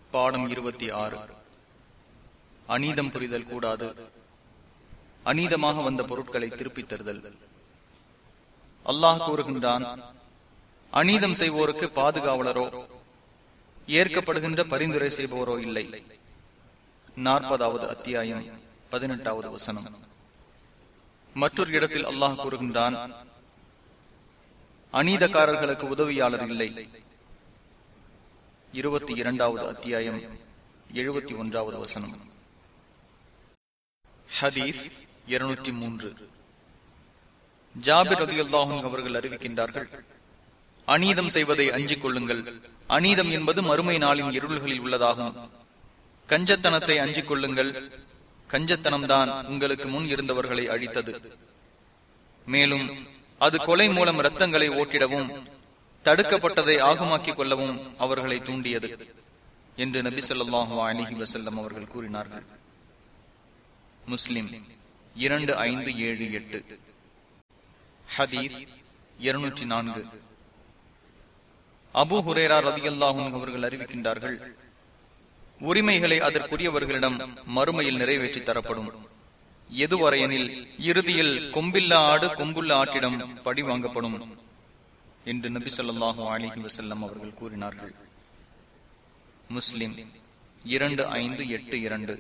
பாடம் இருபத்தி ஆறு அநீதம் புரிதல் கூடாது அநீதமாக வந்த பொருட்களை திருப்பித் தருதல் அல்லாஹ் கூறுகின்றான் அநீதம் செய்வோருக்கு பாதுகாவலரோ ஏற்கப்படுகின்ற பரிந்துரை செய்பவரோ இல்லை நாற்பதாவது அத்தியாயம் பதினெட்டாவது வசனம் மற்றொரு இடத்தில் அல்லாஹ் கூறுகின்றான் அநீதக்காரர்களுக்கு உதவியாளர் இல்லை இருபத்தி இரண்டாவது அத்தியாயம் எழுபத்தி ஒன்றாவது வசனம் ஹதீஸ் இருநூற்றி மூன்று ஜாபிர் ரதி அல்லாஹும் அவர்கள் அறிவிக்கின்றார்கள் அநீதம் செய்வதை அஞ்சிக் கொள்ளுங்கள் அநீதம் என்பது மறுமை நாளின் இருள்களில் உள்ளதாகும் கஞ்சத்தனத்தை அஞ்சிக் கொள்ளுங்கள் கஞ்சத்தனம்தான் உங்களுக்கு முன் இருந்தவர்களை அழித்தது மேலும் அது கொலை மூலம் ரத்தங்களை ஓட்டிடவும் தடுக்கப்பட்டதை ஆகமாக்கிக் கொள்ளவும் அவர்களை தூண்டியது என்று நபி சொல்லாஹு அலிஹி வசல்லம் அவர்கள் கூறினார்கள் முஸ்லிம் இரண்டு ஐந்து ஏழு எட்டு ஹதீஸ் இருநூற்றி நான்கு அபு ஹுரேரா ரதியல்லாஹும் அவர்கள் அறிவிக்கின்றார்கள் உரிமைகளை அதற்குரியவர்களிடம் மறுமையில் நிறைவேற்றி தரப்படும் எதுவரையெனில் இறுதியில் கொம்பில்லா ஆடு கொம்புள்ள ஆட்டிடம் படி வாங்கப்படும் என்று நபி சொல்லாஹு அலிஹி வசல்லம் அவர்கள் கூறினார்கள் முஸ்லிம் இரண்டு ஐந்து எட்டு இரண்டு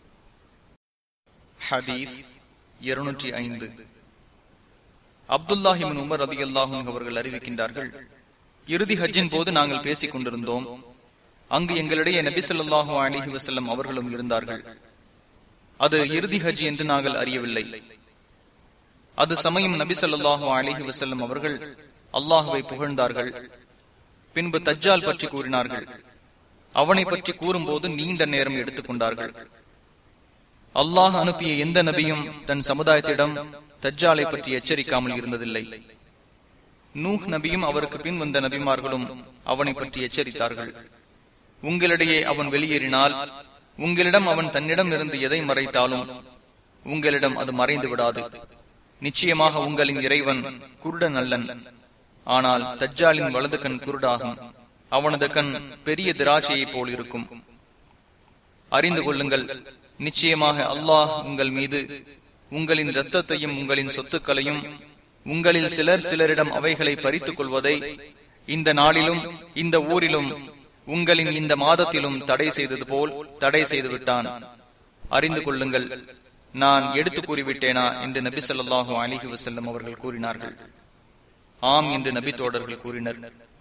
ஹதீஸ் இருநூற்றி ஐந்து அப்துல்லாஹிமின் உமர் ரதி அல்லாஹும் அவர்கள் அறிவிக்கின்றார்கள் இறுதி ஹஜ்ஜின் போது நாங்கள் பேசிக் கொண்டிருந்தோம் அங்கு எங்களிடையே நபி சொல்லாஹு அலிஹி வசல்லம் அவர்களும் இருந்தார்கள் அது இறுதி ஹஜ் என்று நாங்கள் அறியவில்லை அது சமயம் நபி சொல்லாஹு அலிஹி வசல்லம் அவர்கள் அல்லாஹுவை புகழ்ந்தார்கள் பின்பு தஜ்ஜால் பற்றி கூறினார்கள் அவனை பற்றி கூறும்போது நீண்ட நேரம் எடுத்துக்கொண்டார்கள் அல்லாஹ் அனுப்பிய எந்த நபியும் தன் சமுதாயத்திடம் தஜ்ஜாலை பற்றி எச்சரிக்காமல் இருந்ததில்லை நூஹ் நபியும் அவருக்கு பின் வந்த நபிமார்களும் அவனை பற்றி எச்சரித்தார்கள் உங்களிடையே அவன் வெளியேறினால் உங்களிடம் அவன் தன்னிடம் இருந்து எதை மறைத்தாலும் உங்களிடம் அது மறைந்து விடாது நிச்சயமாக உங்களின் இறைவன் குருடன் அல்லன் ஆனால் தஜ்ஜாலின் வலது கண் குருடாகும் அவனது கண் பெரிய திராட்சையை போல் இருக்கும் அறிந்து கொள்ளுங்கள் நிச்சயமாக அல்லாஹ் உங்கள் மீது உங்களின் இரத்தத்தையும் உங்களின் சொத்துக்களையும் உங்களில் சிலர் சிலரிடம் அவைகளை பறித்துக் கொள்வதை இந்த நாளிலும் இந்த ஊரிலும் உங்களின் இந்த மாதத்திலும் தடை செய்தது போல் தடை செய்து விட்டான் அறிந்து கொள்ளுங்கள் நான் எடுத்து கூறிவிட்டேனா என்று நபி சொல்லாஹு அலிஹி வசல்லம் அவர்கள் கூறினார்கள் ஆம் என்று நபி தோடர்கள் கூறினர்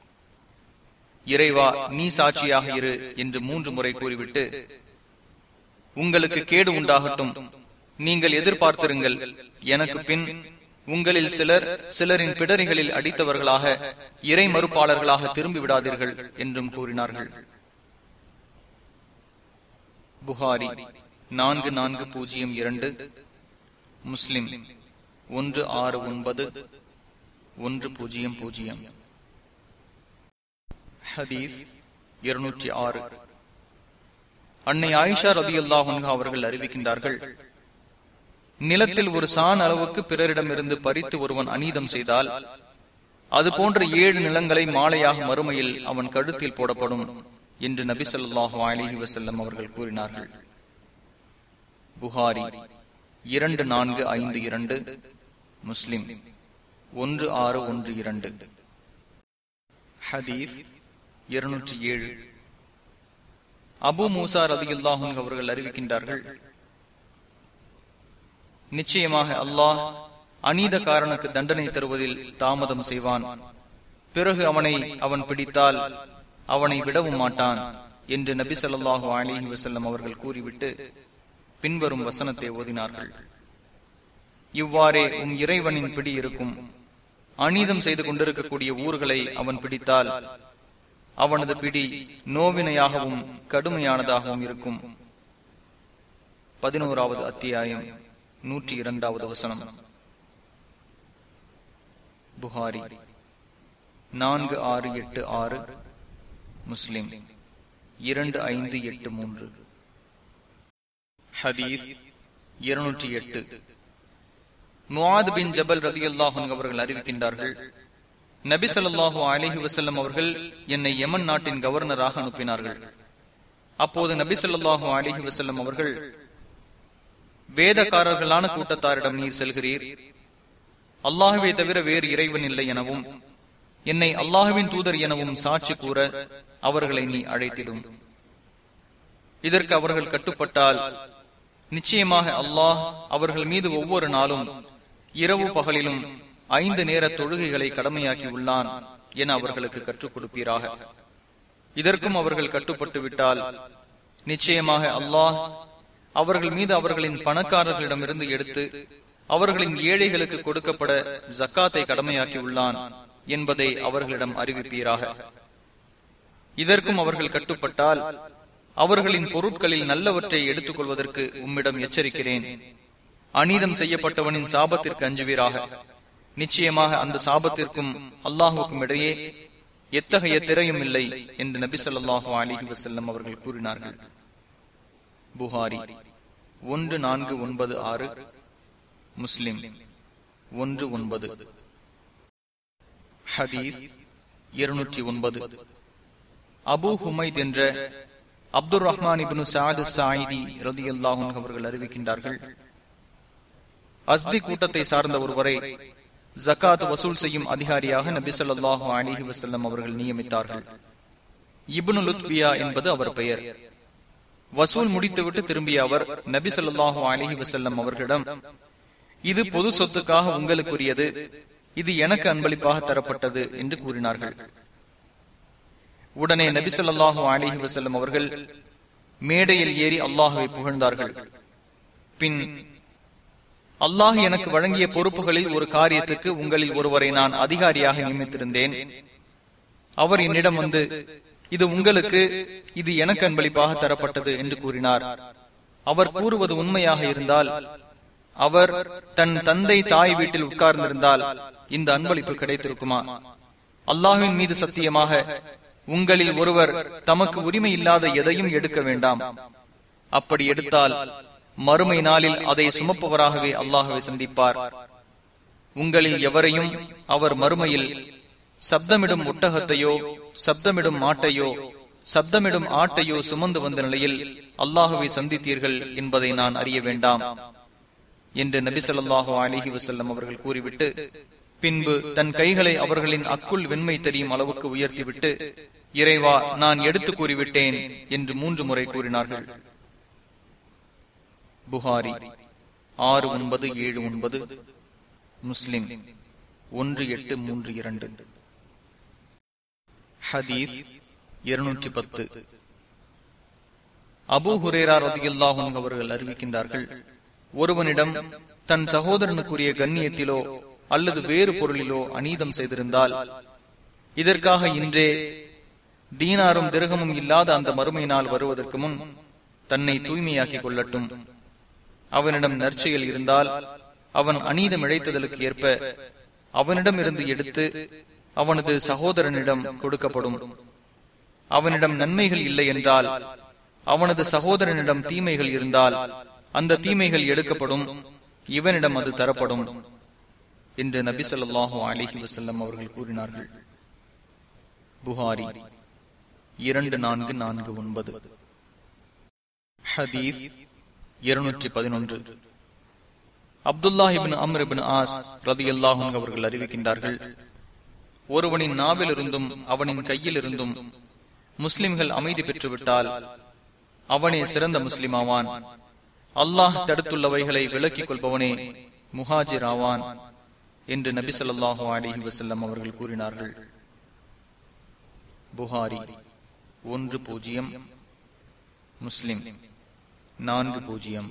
இறைவா நீ சாட்சியாக இரு என்று மூன்று முறை கூறிவிட்டு உங்களுக்கு கேடு உண்டாகட்டும் நீங்கள் எதிர்பார்த்திருங்கள் எனக்கு பின் உங்களில் சிலர் சிலரின் பிடரிகளில் அடித்தவர்களாக இறை மறுப்பாளர்களாக திரும்பி விடாதீர்கள் என்றும் கூறினார்கள் புகாரி நான்கு நான்கு பூஜ்ஜியம் இரண்டு முஸ்லிம் ஒன்று ஆறு ஒன்பது ஒன்று பூஜ்ஜியம் பூஜ்ஜியம் ஹதீஸ் இருநூற்றி ஆறு அன்னை ஆயிஷா ரதி அல்லாஹ் அவர்கள் அறிவிக்கின்றார்கள் நிலத்தில் ஒரு சான் அளவுக்கு பிறரிடமிருந்து பறித்து ஒருவன் அநீதம் செய்தால் அது போன்ற ஏழு நிலங்களை மாலையாக மறுமையில் அவன் கழுத்தில் போடப்படும் என்று நபி சொல்லாஹு அலிஹி வசல்லம் அவர்கள் கூறினார்கள் புகாரி இரண்டு நான்கு ஐந்து இரண்டு முஸ்லிம் ஒன்று ஆறு ஒன்று இரண்டு ஹதீஸ் இருநூற்றி ஏழு அபு மூசா ரதியுல்லாஹும் அவர்கள் அறிவிக்கின்றார்கள் நிச்சயமாக அல்லாஹ் அநீதக்காரனுக்கு தண்டனை தருவதில் தாமதம் செய்வான் பிறகு அவனை அவன் பிடித்தால் அவனை விடவும் மாட்டான் என்று நபி சொல்லாஹு அலிஹி வசல்லம் அவர்கள் கூறிவிட்டு பின்வரும் வசனத்தை ஓதினார்கள் இவ்வாறே உம் இறைவனின் பிடி இருக்கும் அநீதம் செய்து கொண்டிருக்கக்கூடிய ஊர்களை அவன் பிடித்தால் அவனது பிடி நோவினையாகவும் கடுமையானதாகவும் இருக்கும் பதினோராவது அத்தியாயம் நூற்றி இரண்டாவது வசனம் புகாரி நான்கு ஆறு எட்டு ஆறு முஸ்லிம் இரண்டு ஐந்து எட்டு மூன்று ஹதீஸ் இருநூற்றி எட்டு முவாத் பின் ஜபல் ரதி அவர்கள் அறிவிக்கின்றார்கள் நபி ஸல்லல்லாஹு அலைஹி வஸல்லம் அவர்கள் என்னை யமன் நாட்டின் கவர்னராக அனுப்பினார்கள் அப்போது நபி ஸல்லல்லாஹு அலிஹி வசல்லம் அவர்கள் வேதக்காரர்களான கூட்டத்தாரிடம் நீர் செல்கிறீர் அல்லாஹுவே தவிர வேறு இறைவன் இல்லை எனவும் என்னை அல்லாஹுவின் தூதர் எனவும் சாட்சி கூற அவர்களை நீ அழைத்திடும் இதற்கு அவர்கள் கட்டுப்பட்டால் நிச்சயமாக அல்லாஹ் அவர்கள் மீது ஒவ்வொரு நாளும் இரவு பகலிலும் ஐந்து நேர தொழுகைகளை கடமையாக்கி உள்ளான் என அவர்களுக்கு கற்றுக் கொடுப்பீராக இதற்கும் அவர்கள் கட்டுப்பட்டு விட்டால் நிச்சயமாக அல்லாஹ் அவர்கள் மீது அவர்களின் பணக்காரர்களிடமிருந்து எடுத்து அவர்களின் ஏழைகளுக்கு கொடுக்கப்பட ஜக்காத்தை கடமையாக்கி உள்ளான் என்பதை அவர்களிடம் அறிவிப்பீராக இதற்கும் அவர்கள் கட்டுப்பட்டால் அவர்களின் பொருட்களில் நல்லவற்றை எடுத்துக் கொள்வதற்கு உம்மிடம் எச்சரிக்கிறேன் அநீதம் செய்யப்பட்டவனின் சாபத்திற்கு அஞ்சுவீராக நிச்சயமாக அந்த சாபத்திற்கும் அல்லாஹுக்கும் இடையே எத்தகைய திரையும் இல்லை என்று நபி சொல்லாஹு அலிஹி வசல்லம் அவர்கள் கூறினார்கள் புகாரி ஒன்று நான்கு ஒன்பது ஆறு முஸ்லிம் ஒன்று ஒன்பது ஹதீஸ் இருநூற்றி ஒன்பது அபு ஹுமைத் என்ற அப்துல் ரஹ்மான் இப்னு சாது சாயிதி ரதி அல்லாஹன் அவர்கள் அறிவிக்கின்றார்கள் அஸ்தி கூட்டத்தை சார்ந்த ஒருவரை ஜக்காத் வசூல் செய்யும் அதிகாரியாக நபி சொல்லாஹு அலிஹி வசல்லம் அவர்கள் நியமித்தார்கள் இப்னு லுத்பியா என்பது அவர் பெயர் வசூல் முடித்துவிட்டு திரும்பிய அவர் நபி சொல்லாஹு அலிஹி வசல்லம் அவர்களிடம் இது பொது சொத்துக்காக உங்களுக்குரியது இது எனக்கு அன்பளிப்பாக தரப்பட்டது என்று கூறினார்கள் உடனே நபி சொல்லாஹு அலிஹி வசல்லம் அவர்கள் மேடையில் ஏறி அல்லாஹுவை புகழ்ந்தார்கள் பின் அல்லாஹ் எனக்கு வழங்கிய பொறுப்புகளில் ஒரு காரியத்துக்கு உங்களில் ஒருவரை நான் அதிகாரியாக நியமித்திருந்தேன் அவர் என்னிடம் வந்து இது உங்களுக்கு இது எனக்கு அன்பளிப்பாக தரப்பட்டது என்று கூறினார் அவர் கூறுவது உண்மையாக இருந்தால் அவர் தன் தந்தை தாய் வீட்டில் உட்கார்ந்திருந்தால் இந்த அன்பளிப்பு கிடைத்திருக்குமா அல்லாஹின் மீது சத்தியமாக உங்களில் ஒருவர் தமக்கு உரிமை இல்லாத எதையும் எடுக்க வேண்டாம் அப்படி எடுத்தால் மறுமை நாளில் அதை சுமப்பவராகவே அல்லாஹுவை சந்திப்பார் உங்களில் எவரையும் அவர் மறுமையில் சப்தமிடும் ஒட்டகத்தையோ சப்தமிடும் மாட்டையோ சப்தமிடும் ஆட்டையோ சுமந்து வந்த நிலையில் அல்லாஹுவை சந்தித்தீர்கள் என்பதை நான் அறிய வேண்டாம் என்று நபி சொல்லாஹு அலிஹி வசல்லம் அவர்கள் கூறிவிட்டு பின்பு தன் கைகளை அவர்களின் அக்குள் வெண்மை தெரியும் அளவுக்கு உயர்த்திவிட்டு இறைவா நான் எடுத்து கூறிவிட்டேன் என்று மூன்று முறை கூறினார்கள் புகாரி ஆறு ஒன்பது ஏழு ஒன்பது முஸ்லிம் ஒன்று எட்டு மூன்று இரண்டு ஹதீஸ் இருநூற்றி பத்து அபு ஹுரேரா ரதியுல்லாஹும் அவர்கள் அறிவிக்கின்றார்கள் ஒருவனிடம் தன் சகோதரனுக்குரிய கண்ணியத்திலோ அல்லது வேறு பொருளிலோ அநீதம் செய்திருந்தால் இதற்காக இன்றே தீனாரும் திரகமும் இல்லாத அந்த மறுமை நாள் வருவதற்கு முன் தன்னை தூய்மையாக்கிக் கொள்ளட்டும் அவனிடம் நற்செயல் இருந்தால் அவன் அநீதம் இழைத்ததற்கு ஏற்ப அவனிடம் இருந்து எடுத்து அவனது சகோதரனிடம் கொடுக்கப்படும் அவனிடம் நன்மைகள் இல்லை என்றால் அவனது சகோதரனிடம் தீமைகள் இருந்தால் அந்த தீமைகள் எடுக்கப்படும் இவனிடம் அது தரப்படும் என்று நபி சொல்லாஹு அலிஹி வசல்லம் அவர்கள் கூறினார்கள் புகாரி இரண்டு நான்கு நான்கு ஒன்பது ஹதீஸ் இருநூற்றி பதினொன்று அப்துல்லாஹிபின் அம்ரிபின் ஆஸ் ரதி அல்லாஹும் அவர்கள் அறிவிக்கின்றார்கள் ஒருவனின் நாவிலிருந்தும் அவனின் கையில் இருந்தும் முஸ்லிம்கள் அமைதி பெற்றுவிட்டால் அவனே சிறந்த முஸ்லிம் ஆவான் அல்லாஹ் தடுத்துள்ளவைகளை விலக்கிக் கொள்பவனே முஹாஜிர் ஆவான் என்று நபி சொல்லாஹு அலிஹி வசல்லம் அவர்கள் கூறினார்கள் புகாரி ஒன்று பூஜ்ஜியம் முஸ்லிம் நான்கு பூஜ்ஜியம்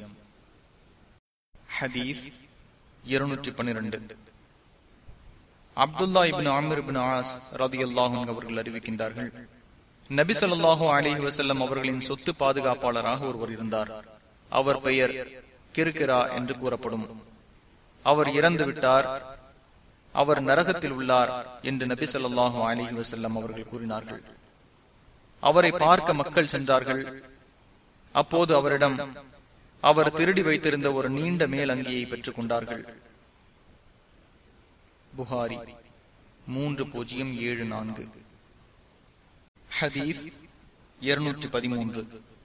ஹதீஸ் இருநூற்றி பன்னிரண்டு அப்துல்லா இபின் ஆமிர் இபின் ஆஸ் ரதி அல்லாஹும் அவர்கள் அறிவிக்கின்றார்கள் நபி சொல்லாஹு அலிஹி வசல்லம் அவர்களின் சொத்து பாதுகாப்பாளராக ஒருவர் இருந்தார் அவர் பெயர் கிருக்கிரா என்று கூறப்படும் அவர் இறந்து விட்டார் அவர் நரகத்தில் உள்ளார் என்று நபி சொல்லாஹு அலிஹி வசல்லம் அவர்கள் கூறினார்கள் அவரை பார்க்க மக்கள் சென்றார்கள் அப்போது அவரிடம் அவர் திருடி வைத்திருந்த ஒரு நீண்ட மேல் அங்கியை பெற்றுக் கொண்டார்கள் புகாரி மூன்று பூஜ்ஜியம் ஏழு நான்கு ஹதீஸ் இருநூற்றி பதிமூன்று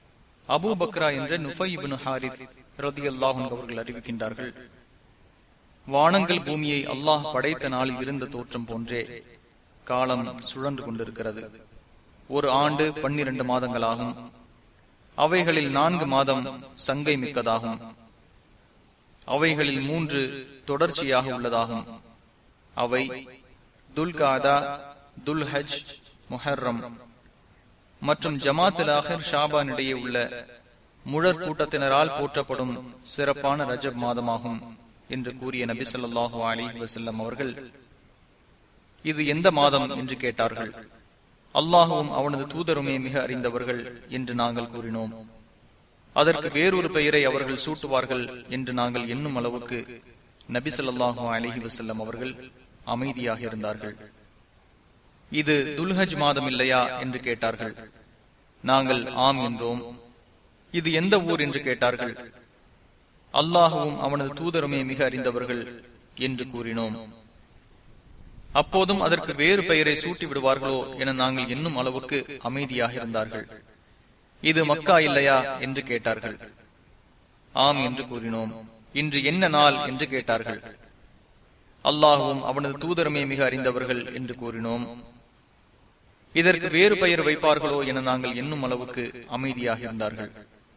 அபு பக்ரா என்ற நுஃபை இபின் ஹாரிஸ் ரதி அல்லாஹும் அவர்கள் அறிவிக்கின்றார்கள் வானங்கள் பூமியை அல்லாஹ் படைத்த நாளில் இருந்த தோற்றம் போன்றே காலம் சுழன்று கொண்டிருக்கிறது ஒரு ஆண்டு பன்னிரண்டு மாதங்களாகும் அவைகளில் நான்கு மாதம் சங்கை மிக்கதாகும் அவைகளில் மூன்று தொடர்ச்சியாக உள்ளதாகும் அவை துல்காதா துல்ஹஜ் முஹர்ரம் மற்றும் ஜமாத்தில் ஆஹிர் ஷாபான் இடையே உள்ள முழற் கூட்டத்தினரால் போற்றப்படும் சிறப்பான ரஜப் மாதமாகும் என்று கூறிய நபி சொல்லாஹு அலி வசல்லம் அவர்கள் இது எந்த மாதம் என்று கேட்டார்கள் அல்லாஹுவும் அவனது தூதருமே மிக அறிந்தவர்கள் என்று நாங்கள் கூறினோம் அதற்கு வேறொரு பெயரை அவர்கள் சூட்டுவார்கள் என்று நாங்கள் எண்ணும் அளவுக்கு நபி சொல்லாஹு அலிஹி வசல்லம் அவர்கள் அமைதியாக இருந்தார்கள் இது துல்ஹஜ் மாதம் இல்லையா என்று கேட்டார்கள் நாங்கள் ஆம் என்றோம் இது எந்த ஊர் என்று கேட்டார்கள் அல்லாஹுவும் அவனது தூதருமே மிக அறிந்தவர்கள் என்று கூறினோம் அப்போதும் அதற்கு வேறு பெயரை சூட்டி விடுவார்களோ என நாங்கள் என்னும் அளவுக்கு அமைதியாக இருந்தார்கள் இது மக்கா இல்லையா என்று கேட்டார்கள் ஆம் என்று கூறினோம் இன்று என்ன நாள் என்று கேட்டார்கள் அல்லாஹுவும் அவனது தூதருமே மிக அறிந்தவர்கள் என்று கூறினோம் இதற்கு வேறு பெயர் வைப்பார்களோ என நாங்கள் என்னும் அளவுக்கு அமைதியாக இருந்தார்கள்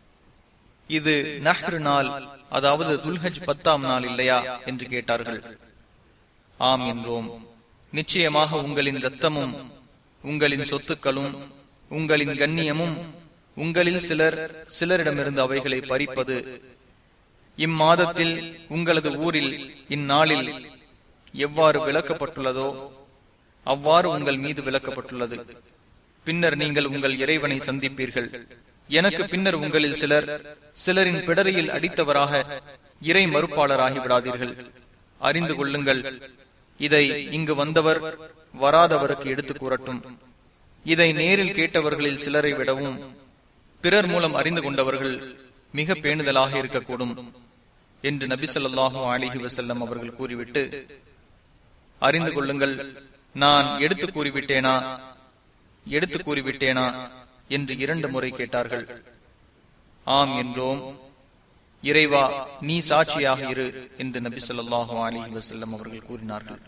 இது நஹ்ரு நாள் அதாவது துல்ஹஜ் பத்தாம் நாள் இல்லையா என்று கேட்டார்கள் ஆம் என்றோம் நிச்சயமாக உங்களின் இரத்தமும் உங்களின் சொத்துக்களும் உங்களின் கண்ணியமும் உங்களில் சிலர் சிலரிடமிருந்து அவைகளை பறிப்பது இம்மாதத்தில் உங்களது ஊரில் இந்நாளில் எவ்வாறு விளக்கப்பட்டுள்ளதோ அவ்வாறு உங்கள் மீது விளக்கப்பட்டுள்ளது பின்னர் நீங்கள் உங்கள் இறைவனை சந்திப்பீர்கள் எனக்கு பின்னர் உங்களில் சிலர் சிலரின் பிடரையில் அடித்தவராக இறை மறுப்பாளராகி விடாதீர்கள் அறிந்து கொள்ளுங்கள் இதை இங்கு வந்தவர் வராதவருக்கு எடுத்துக் கூறட்டும் இதை நேரில் கேட்டவர்களில் சிலரை விடவும் பிறர் மூலம் அறிந்து கொண்டவர்கள் மிக பேணுதலாக இருக்கக்கூடும் என்று நபி சொல்லாஹு அலிஹி வசல்லம் அவர்கள் கூறிவிட்டு அறிந்து கொள்ளுங்கள் நான் எடுத்து கூறிவிட்டேனா எடுத்து கூறிவிட்டேனா என்று இரண்டு முறை கேட்டார்கள் ஆம் என்றோம் இறைவா நீ சாட்சியாக இரு என்று நபி சொல்லாஹு அலிஹி வசல்லம் அவர்கள் கூறினார்கள்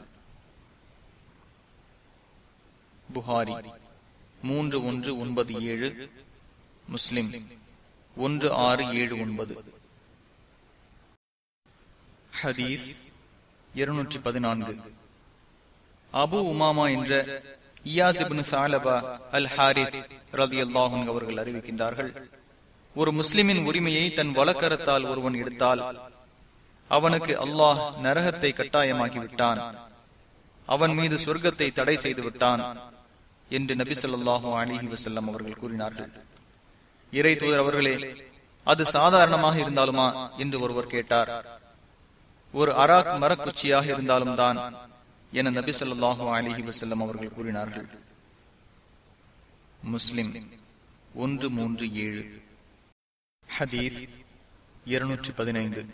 புகாரி மூன்று ஒன்று ஒன்பது ஏழு முஸ்லிம் ஒன்று ஆறு ஏழு ஒன்பது ஹதீஸ் இருநூற்றி பதினான்கு அபு உமாமா என்ற இயாசிபின் சாலபா அல் ஹாரிஸ் ரதி அல்லாஹும் அவர்கள் அறிவிக்கின்றார்கள் ஒரு முஸ்லிமின் உரிமையை தன் வழக்கரத்தால் ஒருவன் எடுத்தால் அவனுக்கு அல்லாஹ் நரகத்தை கட்டாயமாக்கி விட்டான் அவன் மீது சொர்க்கத்தை தடை செய்து விட்டான் என்று நபி சொல்லாஹு அலிஹி வசல்லம் அவர்கள் கூறினார்கள் இறை தூதர் அவர்களே அது சாதாரணமாக இருந்தாலுமா என்று ஒருவர் கேட்டார் ஒரு அராக் மரக்குச்சியாக இருந்தாலும் தான் என நபி சொல்லாஹு அலிஹி வசல்லம் அவர்கள் கூறினார்கள் முஸ்லிம் ஒன்று மூன்று ஏழு ஹதீஸ் இருநூற்றி பதினைந்து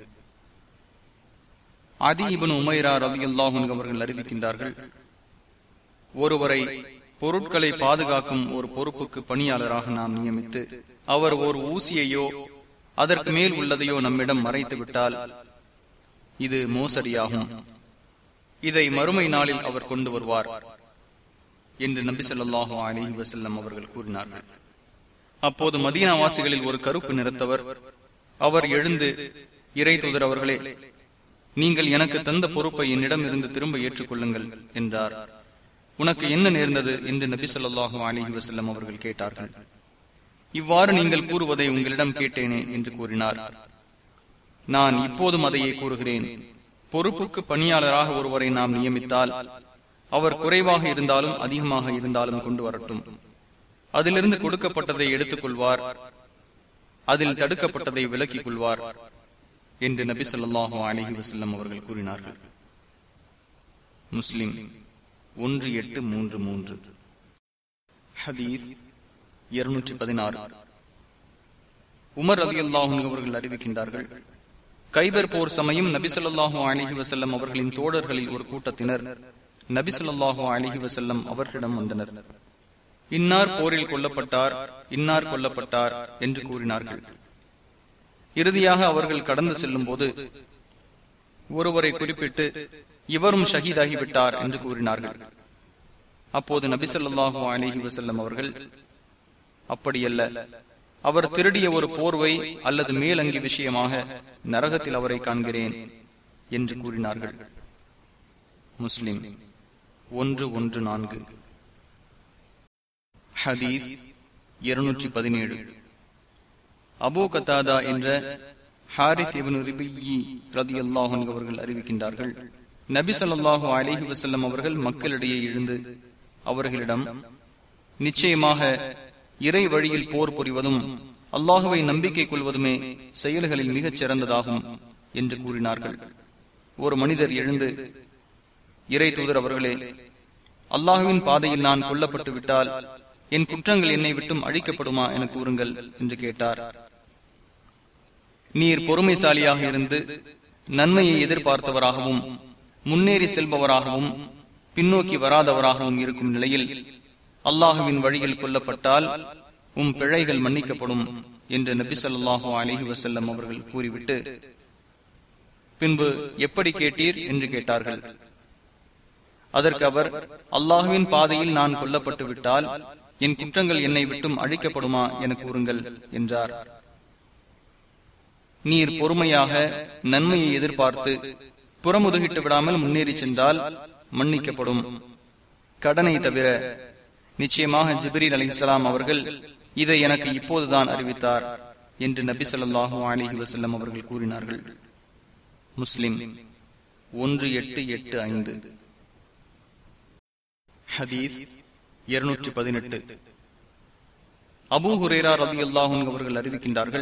அதி இபன் உமைரா ரவி அல்லாஹன் அவர்கள் அறிவிக்கின்றார்கள் ஒருவரை பொருட்களை பாதுகாக்கும் ஒரு பொறுப்புக்கு பணியாளராக நாம் நியமித்து அவர் ஒரு ஊசியையோ அதற்கு மேல் உள்ளதையோ நம்மிடம் மறைத்து விட்டால் இது மோசடியாகும் இதை மறுமை நாளில் அவர் கொண்டு வருவார் என்று நபி சொல்லாஹு அலி வசல்லம் அவர்கள் கூறினார்கள் அப்போது மதீனாவாசிகளில் ஒரு கருப்பு நிறத்தவர் அவர் எழுந்து இறை தூதர் அவர்களே நீங்கள் எனக்கு தந்த பொறுப்பை என்னிடம் இருந்து திரும்ப ஏற்றுக்கொள்ளுங்கள் என்றார் உனக்கு என்ன நேர்ந்தது என்று நபி சொல்லாஹு அலிஹி வசல்லம் அவர்கள் கேட்டார்கள் இவ்வாறு நீங்கள் கூறுவதை உங்களிடம் கேட்டேனே என்று கூறினார் நான் இப்போதும் அதையே கூறுகிறேன் பொறுப்புக்கு பணியாளராக ஒருவரை நாம் நியமித்தால் அவர் குறைவாக இருந்தாலும் அதிகமாக இருந்தாலும் கொண்டு வரட்டும் அதிலிருந்து கொடுக்கப்பட்டதை எடுத்துக் கொள்வார் அதில் தடுக்கப்பட்டதை விலக்கிக் கொள்வார் என்று நபி சொல்லாஹு அலிஹி வசல்லம் அவர்கள் கூறினார்கள் முஸ்லிம் ஒன்று எட்டு மூன்று மூன்று ஹதீஸ் இருநூற்றி பதினாறு உமர் அலி அல்லாஹும் அவர்கள் அறிவிக்கின்றார்கள் கைபர் போர் சமயம் நபி சொல்லாஹு அலிஹி வசல்லம் அவர்களின் தோழர்களில் ஒரு கூட்டத்தினர் நபி சொல்லாஹு அலிஹி வசல்லம் அவர்களிடம் வந்தனர் இன்னார் போரில் கொல்லப்பட்டார் இன்னார் கொல்லப்பட்டார் என்று கூறினார்கள் இறுதியாக அவர்கள் கடந்து செல்லும் போது ஒருவரை குறிப்பிட்டு இவரும் ஷஹீதாகிவிட்டார் என்று கூறினார்கள் அப்போது நபிசல்லாஹு அலிஹி வசல்லம் அவர்கள் அப்படியல்ல அவர் திருடிய ஒரு போர்வை அல்லது மேலங்கி விஷயமாக நரகத்தில் அவரை காண்கிறேன் என்று கூறினார்கள் முஸ்லிம் ஒன்று ஒன்று நான்கு ஹதீஸ் இருநூற்றி பதினேழு அபு கத்தாதா என்ற ஹாரிஸ் இவனு ரிபியி ரதி அல்லாஹன் அவர்கள் அறிவிக்கின்றார்கள் நபி சொல்லாஹு அலிஹி வசல்லம் அவர்கள் மக்களிடையே எழுந்து அவர்களிடம் நிச்சயமாக இறை வழியில் போர் புரிவதும் அல்லாஹுவை நம்பிக்கை கொள்வதுமே செயல்களில் மிகச் சிறந்ததாகும் என்று கூறினார்கள் ஒரு மனிதர் எழுந்து இறை தூதர் அவர்களே அல்லாஹுவின் பாதையில் நான் கொல்லப்பட்டு விட்டால் என் குற்றங்கள் என்னை விட்டும் அழிக்கப்படுமா என கூறுங்கள் என்று கேட்டார் நீர் பொறுமைசாலியாக இருந்து நன்மையை எதிர்பார்த்தவராகவும் முன்னேறி செல்பவராகவும் பின்னோக்கி வராதவராகவும் இருக்கும் நிலையில் அல்லாஹுவின் வழியில் கொல்லப்பட்டால் உம் பிழைகள் மன்னிக்கப்படும் என்று நபி சொல்லாஹு அலிஹி வசல்லம் அவர்கள் கூறிவிட்டு பின்பு எப்படி கேட்டீர் என்று கேட்டார்கள் அதற்கு அவர் அல்லாஹுவின் பாதையில் நான் கொல்லப்பட்டு விட்டால் என் குற்றங்கள் என்னை விட்டும் அழிக்கப்படுமா என கூறுங்கள் என்றார் நீர் பொறுமையாக நன்மையை எதிர்பார்த்து புறமுதுகிட்டு விடாமல் முன்னேறி சென்றால் மன்னிக்கப்படும் கடனை தவிர நிச்சயமாக ஜிபிரில் அலி இஸ்லாம் அவர்கள் இதை எனக்கு இப்போதுதான் அறிவித்தார் என்று நபி சொல்லாஹு அலிஹி வசல்லம் அவர்கள் கூறினார்கள் முஸ்லிம் ஒன்று எட்டு எட்டு ஐந்து ஹதீஸ் இருநூற்றி பதினெட்டு அபு ஹுரேரா ரதி அல்லாஹும் அவர்கள் அறிவிக்கின்றார்கள்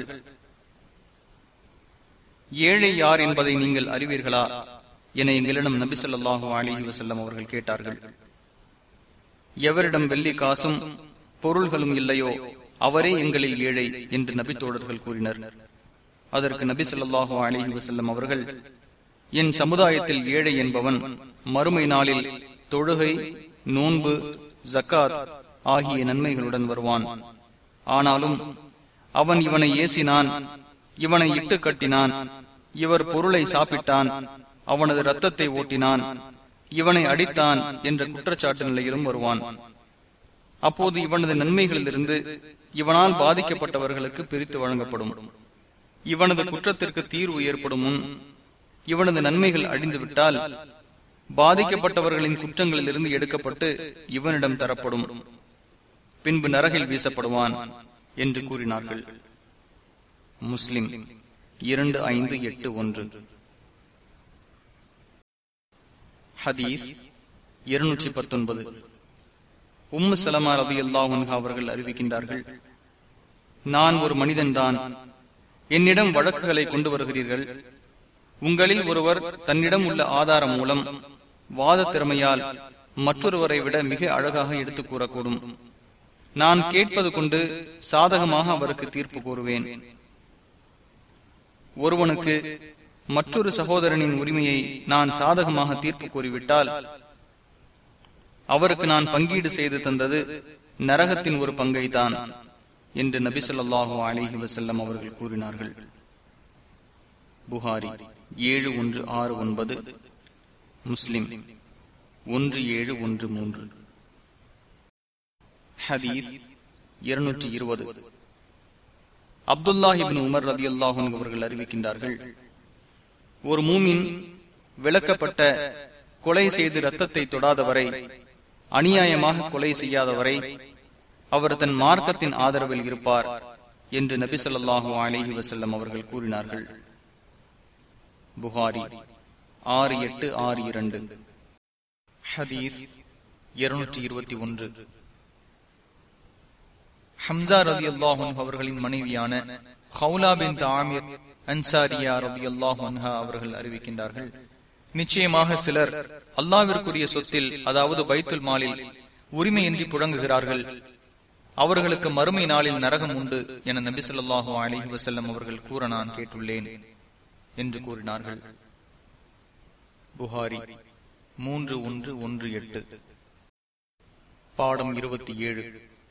ஏழை யார் என்பதை நீங்கள் அறிவீர்களா என எங்களிடம் நபி சொல்லாஹு அலிஹி வசல்லம் அவர்கள் கேட்டார்கள் எவரிடம் வெள்ளி காசும் பொருள்களும் இல்லையோ அவரே எங்களில் ஏழை என்று நபி தோழர்கள் கூறினர் அதற்கு நபி சொல்லாஹு அலிஹி வசல்லம் அவர்கள் என் சமுதாயத்தில் ஏழை என்பவன் மறுமை நாளில் தொழுகை நோன்பு ஜக்காத் ஆகிய நன்மைகளுடன் வருவான் ஆனாலும் அவன் இவனை ஏசினான் இவனை இட்டு கட்டினான் இவர் பொருளை சாப்பிட்டான் அவனது ரத்தத்தை ஓட்டினான் இவனை அடித்தான் என்ற குற்றச்சாட்டு நிலையிலும் வருவான் அப்போது இவனது நன்மைகளிலிருந்து இவனால் பாதிக்கப்பட்டவர்களுக்கு பிரித்து வழங்கப்படும் இவனது குற்றத்திற்கு தீர்வு ஏற்படும் முன் இவனது நன்மைகள் அழிந்துவிட்டால் பாதிக்கப்பட்டவர்களின் குற்றங்களிலிருந்து எடுக்கப்பட்டு இவனிடம் தரப்படும் பின்பு நரகில் வீசப்படுவான் என்று கூறினார்கள் முஸ்லிம் இரண்டு ஐந்து எட்டு ஒன்று ஹதீஸ் இருநூற்றி பத்தொன்பது உம்மு சலமா ரவி அல்லாஹ் அவர்கள் அறிவிக்கின்றார்கள் நான் ஒரு மனிதன்தான் என்னிடம் வழக்குகளை கொண்டு வருகிறீர்கள் உங்களில் ஒருவர் தன்னிடம் உள்ள ஆதாரம் மூலம் வாத திறமையால் மற்றொருவரை விட மிக அழகாக எடுத்துக் கூறக்கூடும் நான் கேட்பது கொண்டு சாதகமாக அவருக்கு தீர்ப்பு கூறுவேன் ஒருவனுக்கு மற்றொரு சகோதரனின் உரிமையை நான் சாதகமாக தீர்ப்பு கூறிவிட்டால் அவருக்கு நான் பங்கீடு செய்து தந்தது நரகத்தின் ஒரு பங்கை தான் என்று நபி சொல்லாஹு அலிஹி வசல்லம் அவர்கள் கூறினார்கள் புகாரி ஏழு ஒன்று ஆறு ஒன்பது முஸ்லிம் ஒன்று ஏழு ஒன்று மூன்று ஹதீஸ் இருநூற்றி இருபது அப்துல்லாஹிபின் உமர் ரதி அல்லாஹும் அவர்கள் அறிவிக்கின்றார்கள் ஒரு மூமின் விளக்கப்பட்ட கொலை செய்து ரத்தத்தை தொடாதவரை அநியாயமாக கொலை செய்யாதவரை அவர் தன் மார்க்கத்தின் ஆதரவில் இருப்பார் என்று நபி சொல்லாஹு அலிஹி வசல்லம் அவர்கள் கூறினார்கள் புகாரி ஆறு எட்டு ஆறு இரண்டு ஹதீஸ் இருநூற்றி இருபத்தி ஒன்று ஹம்சா ரதி அல்லாஹன் அவர்களின் மனைவியான ஹவுலா பின் ஆமிர் அன்சாரியா ரதி அல்லாஹன்ஹா அவர்கள் அறிவிக்கின்றார்கள் நிச்சயமாக சிலர் அல்லாவிற்குரிய சொத்தில் அதாவது பைத்துல் மாலில் உரிமையின்றி புழங்குகிறார்கள் அவர்களுக்கு மறுமை நாளில் நரகம் உண்டு என நபி சொல்லாஹு அலிஹி வசல்லம் அவர்கள் கூற நான் கேட்டுள்ளேன் என்று கூறினார்கள் புகாரி மூன்று ஒன்று ஒன்று எட்டு பாடம் இருபத்தி ஏழு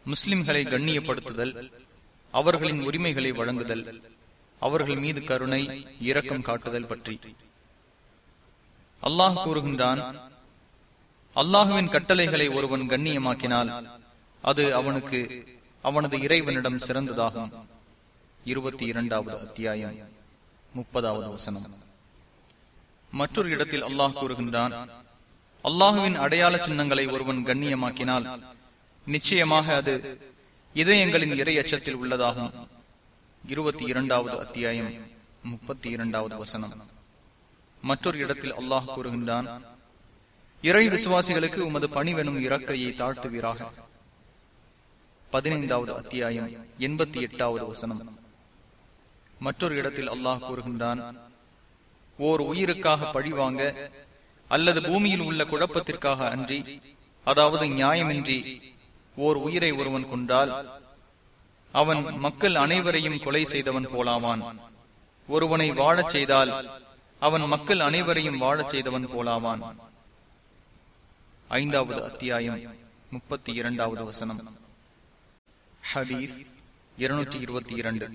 முஸ்லிம்களை கண்ணியப்படுத்துதல் அவர்களின் உரிமைகளை வழங்குதல் அவர்கள் மீது கருணை இரக்கம் காட்டுதல் பற்றி அல்லாஹ் கூறுகின்றான் அல்லாஹுவின் கட்டளைகளை ஒருவன் கண்ணியமாக்கினால் அது அவனுக்கு அவனது இறைவனிடம் சிறந்ததாகும் இருபத்தி இரண்டாவது அத்தியாயம் முப்பதாவது வசனம் மற்றொரு இடத்தில் அல்லாஹ் கூறுகின்றான் அல்லாஹுவின் அடையாள சின்னங்களை ஒருவன் கண்ணியமாக்கினால் நிச்சயமாக அது இதயங்களின் இறை அச்சத்தில் உள்ளதாகும் இருபத்தி இரண்டாவது அத்தியாயம் முப்பத்தி இரண்டாவது வசனம் மற்றொரு இடத்தில் அல்லாஹ் கூறுகின்றான் இறை விசுவாசிகளுக்கு உமது பணிவெனும் இறக்கையை தாழ்த்துவீராக பதினைந்தாவது அத்தியாயம் எண்பத்தி எட்டாவது வசனம் மற்றொரு இடத்தில் அல்லாஹ் கூறுகின்றான் ஓர் உயிருக்காக பழிவாங்க அல்லது பூமியில் உள்ள குழப்பத்திற்காக அன்றி அதாவது நியாயமின்றி ஓர் உயிரை ஒருவன் கொண்டால் அவன் மக்கள் அனைவரையும் கொலை செய்தவன் போலாவான் ஒருவனை வாழச் செய்தால் அவன் மக்கள் அனைவரையும் வாழச் செய்தவன் போலாவான் ஐந்தாவது அத்தியாயம் முப்பத்தி இரண்டாவது வசனம் ஹதீஸ் இருநூற்றி இருபத்தி இரண்டு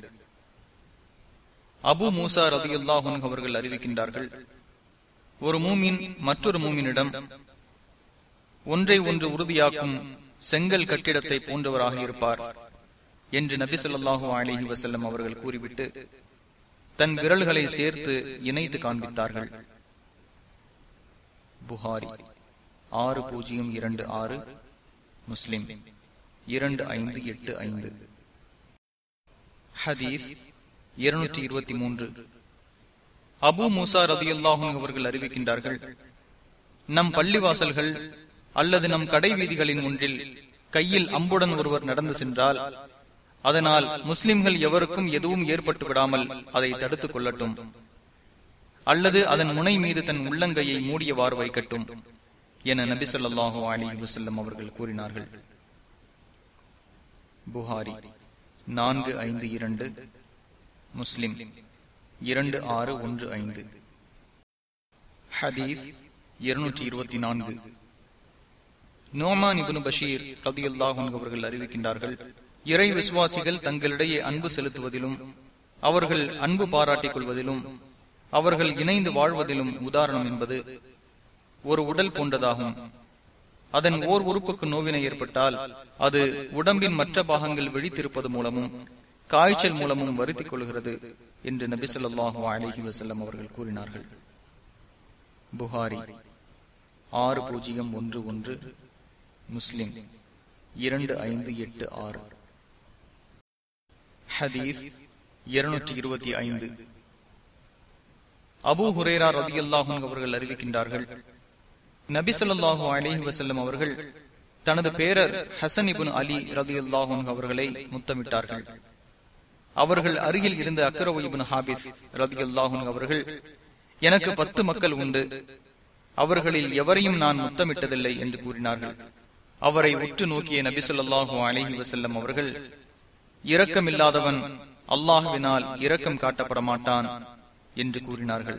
அபு மூசா ரதியுல்லாஹன் அவர்கள் அறிவிக்கின்றார்கள் ஒரு மூமின் மற்றொரு மூமினிடம் ஒன்றை ஒன்று உறுதியாக்கும் செங்கல் கட்டிடத்தை போன்றவராக இருப்பார் என்று நபி சொல்லாஹு அலிஹி வசல்லம் அவர்கள் கூறிவிட்டு தன் விரல்களை சேர்த்து இணைத்து காண்பித்தார்கள் புகாரி ஆறு பூஜ்ஜியம் இரண்டு ஆறு முஸ்லிம் இரண்டு ஐந்து எட்டு ஐந்து ஹதீஸ் இருநூற்றி இருபத்தி மூன்று அபு மூசா ரதியுல்லாஹும் அவர்கள் அறிவிக்கின்றார்கள் நம் பள்ளிவாசல்கள் அல்லது நம் கடை வீதிகளின் ஒன்றில் கையில் அம்புடன் ஒருவர் நடந்து சென்றால் அதனால் முஸ்லிம்கள் எவருக்கும் எதுவும் ஏற்பட்டு விடாமல் அதை தடுத்துக் கொள்ளட்டும் அல்லது அதன் முனை மீது தன் உள்ளங்கையை மூடியவாறு வைக்கட்டும் என நபி சொல்லாஹு அலி வசல்லம் அவர்கள் கூறினார்கள் புகாரி நான்கு ஐந்து இரண்டு முஸ்லிம் இரண்டு ஆறு ஒன்று ஐந்து ஹதீஸ் இருநூற்றி இருபத்தி நான்கு நோமான் இபுனு பஷீர் ரதியுல்லாஹன் அவர்கள் அறிவிக்கின்றார்கள் இறை விசுவாசிகள் தங்களிடையே அன்பு செலுத்துவதிலும் அவர்கள் அன்பு பாராட்டிக் கொள்வதிலும் அவர்கள் இணைந்து வாழ்வதிலும் உதாரணம் என்பது ஒரு உடல் போன்றதாகும் அதன் ஓர் உறுப்புக்கு நோவினை ஏற்பட்டால் அது உடம்பின் மற்ற பாகங்கள் விழித்திருப்பது மூலமும் காய்ச்சல் மூலமும் வருத்திக் கொள்கிறது என்று நபி சொல்லாஹு அலஹி வசல்லம் அவர்கள் கூறினார்கள் புகாரி ஆறு பூஜ்ஜியம் ஒன்று ஒன்று முஸ்லிம் இரண்டு ஐந்து எட்டு ஆறு ஹதீஸ் இருநூற்றி இருபத்தி ஐந்து அபு ஹுரேரா ரதி அல்லாஹும் அவர்கள் அறிவிக்கின்றார்கள் நபி சொல்லாஹு அலிஹி வசல்லம் அவர்கள் தனது பேரர் ஹசன் இபுன் அலி ரதி அல்லாஹும் அவர்களை முத்தமிட்டார்கள் அவர்கள் அருகில் இருந்த அக்கரவு இபுன் ஹாபிஸ் ரதி அல்லாஹும் அவர்கள் எனக்கு பத்து மக்கள் உண்டு அவர்களில் எவரையும் நான் முத்தமிட்டதில்லை என்று கூறினார்கள் அவரை உற்று நோக்கிய நபி சொல்லாஹு அலஹி வசல்லம் அவர்கள் இரக்கமில்லாதவன் அல்லாஹுவினால் இரக்கம் காட்டப்பட மாட்டான் என்று கூறினார்கள்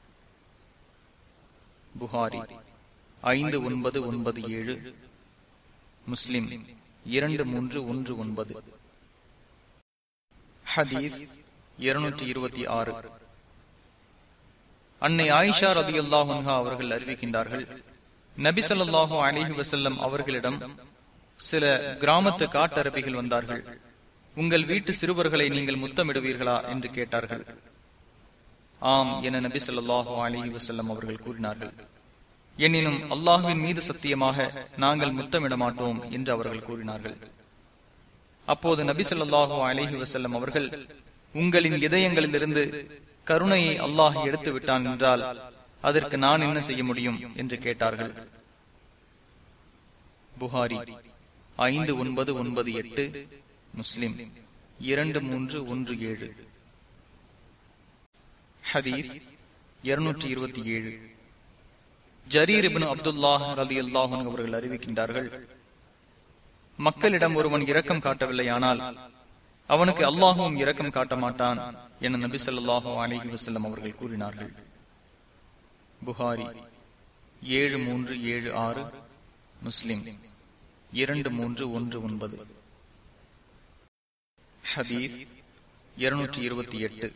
புகாரி ஐந்து ஒன்பது ஒன்பது ஏழு முஸ்லிம் இரண்டு மூன்று ஒன்று ஒன்பது ஹதீஸ் இருநூற்றி இருபத்தி ஆறு அன்னை ஆயிஷா ரதி அல்லாஹா அவர்கள் அறிவிக்கின்றார்கள் நபி சொல்லாஹு அலிஹி வசல்லம் அவர்களிடம் சில கிராமத்து காட்டரபிகள் வந்தார்கள் உங்கள் வீட்டு சிறுவர்களை நீங்கள் முத்தமிடுவீர்களா என்று கேட்டார்கள் ஆம் என நபி சொல்லாஹு அலிஹி வசல்லம் அவர்கள் கூறினார்கள் எனினும் அல்லாஹுவின் மீது சத்தியமாக நாங்கள் முத்தமிட மாட்டோம் என்று அவர்கள் கூறினார்கள் அப்போது நபி சொல்லாஹு அலிஹி வசல்லம் அவர்கள் உங்களின் இதயங்களிலிருந்து கருணையை அல்லாஹ் எடுத்து விட்டான் என்றால் அதற்கு நான் என்ன செய்ய முடியும் என்று கேட்டார்கள் புகாரி ஐந்து ஒன்பது ஒன்பது எட்டு முஸ்லிம் இரண்டு மூன்று ஒன்று ஏழு ஹதீஸ் இருநூற்றி இருபத்தி ஏழு ஜரீர் இபின் அப்துல்லாஹ் ரதி அல்லாஹன் அவர்கள் அறிவிக்கின்றார்கள் மக்களிடம் ஒருவன் இரக்கம் காட்டவில்லையானால் அவனுக்கு அல்லாஹும் இரக்கம் காட்ட மாட்டான் என நபி சொல்லாஹு அலிஹி வசல்லம் அவர்கள் கூறினார்கள் புகாரி ஏழு மூன்று ஏழு ஆறு முஸ்லிம் இரண்டு மூன்று ஒன்று ஒன்பது ஹதீஸ் இருநூற்றி இருபத்தி எட்டு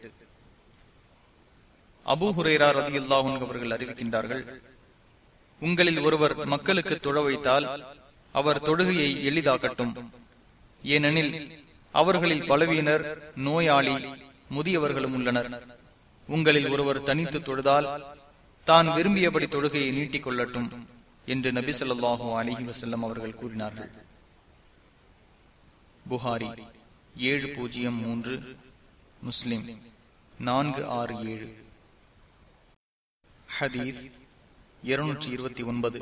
அபு ஹுரேரா ரதி அவர்கள் அறிவிக்கின்றார்கள் உங்களில் ஒருவர் மக்களுக்கு தொழ வைத்தால் அவர் தொழுகையை எளிதாக்கட்டும் ஏனெனில் அவர்களில் பலவீனர் நோயாளி முதியவர்களும் உள்ளனர் உங்களில் ஒருவர் தனித்து தொழுதால் தான் விரும்பியபடி தொழுகையை நீட்டிக் கொள்ளட்டும் என்று நபி சொல்லாஹு அலிஹி வசல்லம் அவர்கள் கூறினார்கள் புகாரி ஏழு பூஜ்ஜியம் மூன்று முஸ்லிம் நான்கு ஆறு ஏழு ஹதீஸ் இருநூற்றி இருபத்தி ஒன்பது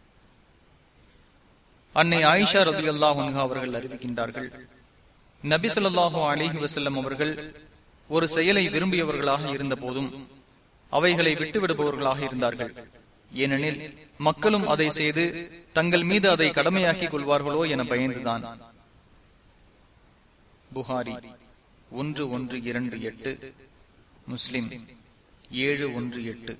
அன்னை ஆயிஷா ரதி அல்லாஹ் அவர்கள் அறிவிக்கின்றார்கள் நபி சொல்லாஹு அலிஹி வசல்லம் அவர்கள் ஒரு செயலை விரும்பியவர்களாக இருந்த போதும் அவைகளை விட்டுவிடுபவர்களாக இருந்தார்கள் ஏனெனில் மக்களும் அதை செய்து தங்கள் மீது அதை கடமையாக்கிக் கொள்வார்களோ என பயந்துதான் புகாரி ஒன்று ஒன்று இரண்டு எட்டு முஸ்லிம் ஏழு ஒன்று எட்டு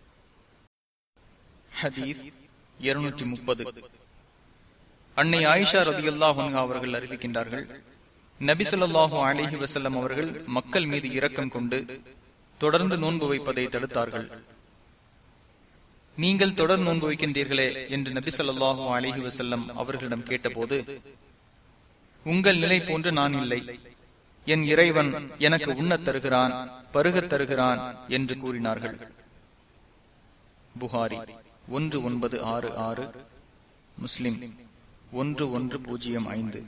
ஹதீஸ் இருநூற்றி முப்பது அன்னை ஆயிஷா ரதி அவர்கள் அறிவிக்கின்றார்கள் நபி சொல்லாஹு அலிஹி வசல்லம் அவர்கள் மக்கள் மீது இரக்கம் கொண்டு தொடர்ந்து நோன்பு வைப்பதை தடுத்தார்கள் நீங்கள் தொடர் நோன்பு வைக்கின்றீர்களே என்று நபி சொல்லாஹு அலிஹி வசல்லம் அவர்களிடம் கேட்டபோது உங்கள் நிலை போன்று நான் இல்லை என் இறைவன் எனக்கு உண்ணத் தருகிறான் பருகத் தருகிறான் என்று கூறினார்கள் புகாரி ஒன்று ஒன்பது ஆறு ஆறு முஸ்லிம் ஒன்று ஒன்று பூஜ்ஜியம் ஐந்து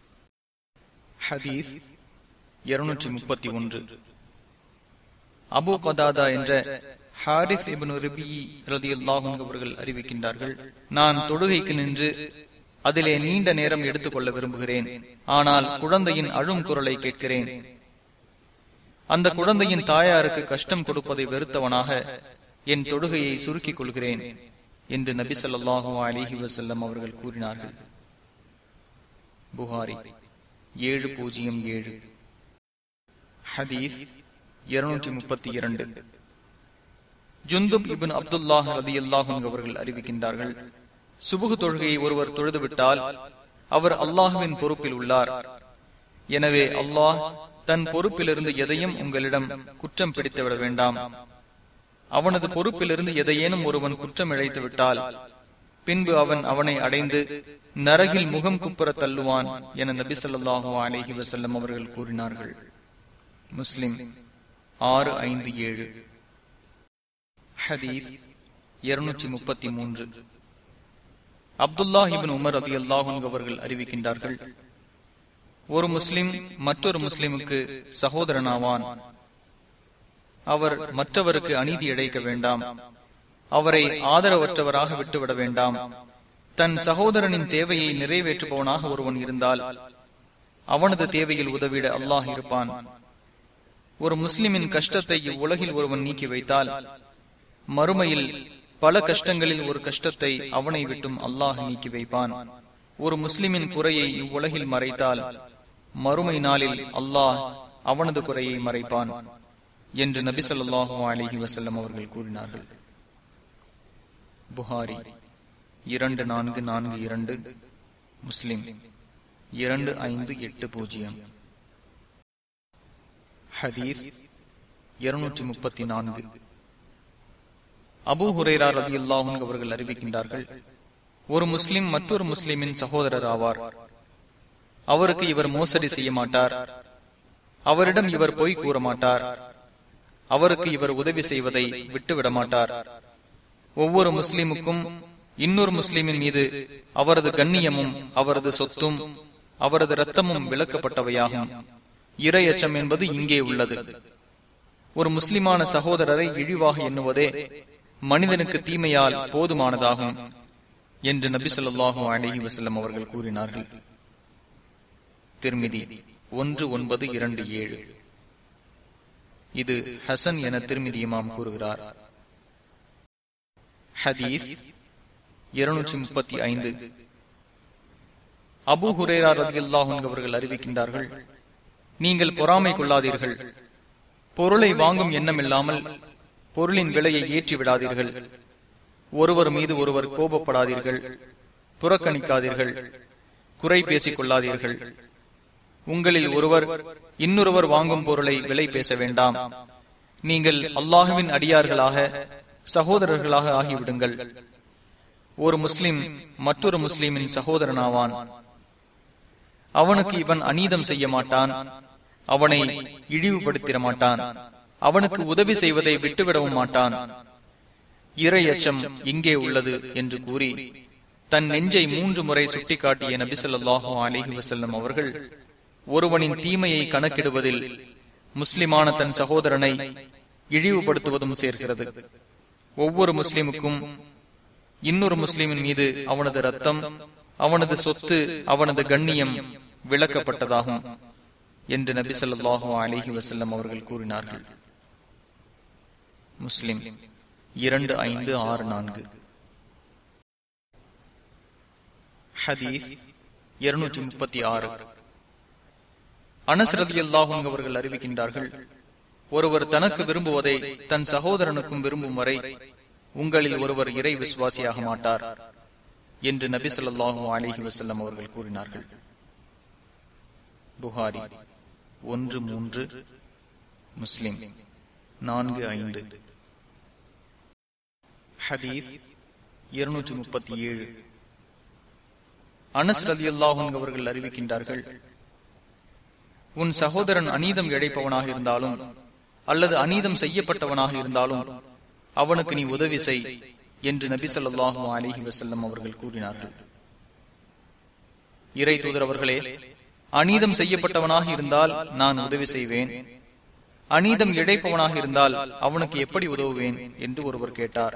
ஹதீஸ் இருநூற்றி முப்பத்தி ஒன்று அபு கதாதா என்ற ஹாரிஸ் இபின் அவர்கள் அறிவிக்கின்றார்கள் நான் தொழுகைக்கு நின்று அதிலே நீண்ட நேரம் எடுத்துக்கொள்ள விரும்புகிறேன் ஆனால் குழந்தையின் அழும் குரலை கேட்கிறேன் அந்த குழந்தையின் தாயாருக்கு கஷ்டம் கொடுப்பதை வெறுத்தவனாக என் தொழுகையை சுருக்கிக் கொள்கிறேன் என்று நபி சொல்லாஹு அலிஹி வசல்லம் அவர்கள் கூறினார்கள் புகாரி ஏழு பூஜ்ஜியம் ஏழு ஹதீஸ் இருநூற்றி முப்பத்தி இரண்டு ஜுந்துப் இபின் அப்துல்லாஹ் ரதி அல்லாஹும் அவர்கள் அறிவிக்கின்றார்கள் சுபுகு தொழுகையை ஒருவர் தொழுதுவிட்டால் அவர் அல்லாஹுவின் பொறுப்பில் உள்ளார் எனவே அல்லாஹ் தன் பொறுப்பிலிருந்து எதையும் உங்களிடம் குற்றம் பிடித்து விட வேண்டாம் அவனது பொறுப்பிலிருந்து எதையேனும் ஒருவன் குற்றம் இழைத்து விட்டால் பின்பு அவன் அவனை அடைந்து நரகில் முகம் குப்புற தள்ளுவான் என நபி சொல்லாஹு அலிஹி வசல்லம் அவர்கள் கூறினார்கள் முஸ்லிம் ஆறு ஐந்து ஏழு ஹதீஸ் இருநூற்றி முப்பத்தி மூன்று அப்துல்லாஹிபின் உமர் அதி அல்லாஹும் அவர்கள் அறிவிக்கின்றார்கள் ஒரு முஸ்லிம் மற்றொரு முஸ்லிமுக்கு சகோதரனாவான் அவர் மற்றவருக்கு அநீதி இழைக்க வேண்டாம் அவரை ஆதரவற்றவராக விட்டுவிட வேண்டாம் தன் சகோதரனின் தேவையை நிறைவேற்றுபவனாக ஒருவன் இருந்தால் அவனது தேவையில் உதவிட அல்லாஹ் இருப்பான் ஒரு முஸ்லிமின் கஷ்டத்தை இவ்வுலகில் ஒருவன் நீக்கி வைத்தால் மறுமையில் பல கஷ்டங்களில் ஒரு கஷ்டத்தை அவனை விட்டும் அல்லாஹ் நீக்கி வைப்பான் ஒரு முஸ்லிமின் குறையை இவ்வுலகில் மறைத்தால் மறுமை நாளில் அல்லாஹ் அவனது குறையை மறைப்பான் என்று நபி சொல்லாஹு அலிஹி வசல்லம் அவர்கள் கூறினார்கள் புகாரி இரண்டு நான்கு நான்கு இரண்டு முஸ்லிம் இரண்டு ஐந்து எட்டு பூஜ்ஜியம் ஹதீஸ் இருநூற்றி முப்பத்தி நான்கு அபு ஹுரேரா ரதி அல்லாஹும் அவர்கள் அறிவிக்கின்றார்கள் ஒரு முஸ்லிம் மற்றொரு முஸ்லிமின் சகோதரர் ஆவார் அவருக்கு இவர் மோசடி செய்ய மாட்டார் அவரிடம் இவர் பொய் கூற மாட்டார் அவருக்கு இவர் உதவி செய்வதை விட்டுவிட மாட்டார் ஒவ்வொரு முஸ்லிமுக்கும் இன்னொரு முஸ்லிமின் மீது அவரது கண்ணியமும் அவரது சொத்தும் அவரது இரத்தமும் விளக்கப்பட்டவையாகும் இறை அச்சம் என்பது இங்கே உள்ளது ஒரு முஸ்லிமான சகோதரரை இழிவாக எண்ணுவதே மனிதனுக்கு தீமையால் போதுமானதாகும் என்று நபி சொல்லாஹு அலஹி வசல்லம் அவர்கள் கூறினார்கள் திருமிதி ஒன்று ஒன்பது இரண்டு ஏழு இது ஹசன் என திருமிதி இமாம் கூறுகிறார் ஹதீஸ் இருநூற்றி முப்பத்தி ஐந்து அபு ஹுரேரா ரதி அவர்கள் அறிவிக்கின்றார்கள் நீங்கள் பொறாமை கொள்ளாதீர்கள் பொருளை வாங்கும் எண்ணம் இல்லாமல் பொருளின் விலையை ஏற்றி விடாதீர்கள் ஒருவர் மீது ஒருவர் கோபப்படாதீர்கள் புறக்கணிக்காதீர்கள் குறை பேசிக் கொள்ளாதீர்கள் உங்களில் ஒருவர் இன்னொருவர் வாங்கும் பொருளை விலை பேச வேண்டாம் நீங்கள் அல்லாஹுவின் அடியார்களாக சகோதரர்களாக ஆகிவிடுங்கள் ஒரு முஸ்லிம் மற்றொரு முஸ்லிமின் சகோதரனாவான் அவனுக்கு இவன் அநீதம் செய்ய மாட்டான் அவனை இழிவுபடுத்திட மாட்டான் அவனுக்கு உதவி செய்வதை விட்டுவிடவும் மாட்டான் இறை அச்சம் இங்கே உள்ளது என்று கூறி தன் நெஞ்சை மூன்று முறை சுட்டிக்காட்டிய நபிசல்லாஹு அலிஹி வசல்லம் அவர்கள் ஒருவனின் தீமையை கணக்கிடுவதில் முஸ்லிமான தன் சகோதரனை இழிவுபடுத்துவதும் சேர்க்கிறது ஒவ்வொரு முஸ்லிமுக்கும் இன்னொரு முஸ்லிமின் மீது அவனது ரத்தம் அவனது சொத்து அவனது கண்ணியம் விளக்கப்பட்டதாகும் என்று நபி சொல்லாஹு அலிஹி வசல்லம் அவர்கள் கூறினார்கள் முஸ்லிம் இரண்டு ஐந்து ஆறு நான்கு ஹதீஸ் இருநூற்றி முப்பத்தி ஆறு அனசரதி அல்லாஹும் அவர்கள் அறிவிக்கின்றார்கள் ஒருவர் தனக்கு விரும்புவதை தன் சகோதரனுக்கும் விரும்பும் வரை உங்களில் ஒருவர் இறை விசுவாசியாக மாட்டார் என்று நபி சொல்லாஹு அலிஹி வசல்லம் அவர்கள் கூறினார்கள் புகாரி ஒன்று மூன்று முஸ்லிம் நான்கு ஐந்து ஹதீஸ் இருநூற்றி முப்பத்தி ஏழு அனஸ் ரதி அல்லாஹும் அவர்கள் அறிவிக்கின்றார்கள் உன் சகோதரன் அநீதம் இழைப்பவனாக இருந்தாலும் அல்லது அநீதம் செய்யப்பட்டவனாக இருந்தாலும் அவனுக்கு நீ உதவி செய் என்று நபி சொல்லாஹு அலிஹி வசல்லம் அவர்கள் கூறினார்கள் இறை தூதர் அவர்களே அநீதம் செய்யப்பட்டவனாக இருந்தால் நான் உதவி செய்வேன் அநீதம் இழைப்பவனாக இருந்தால் அவனுக்கு எப்படி உதவுவேன் என்று ஒருவர் கேட்டார்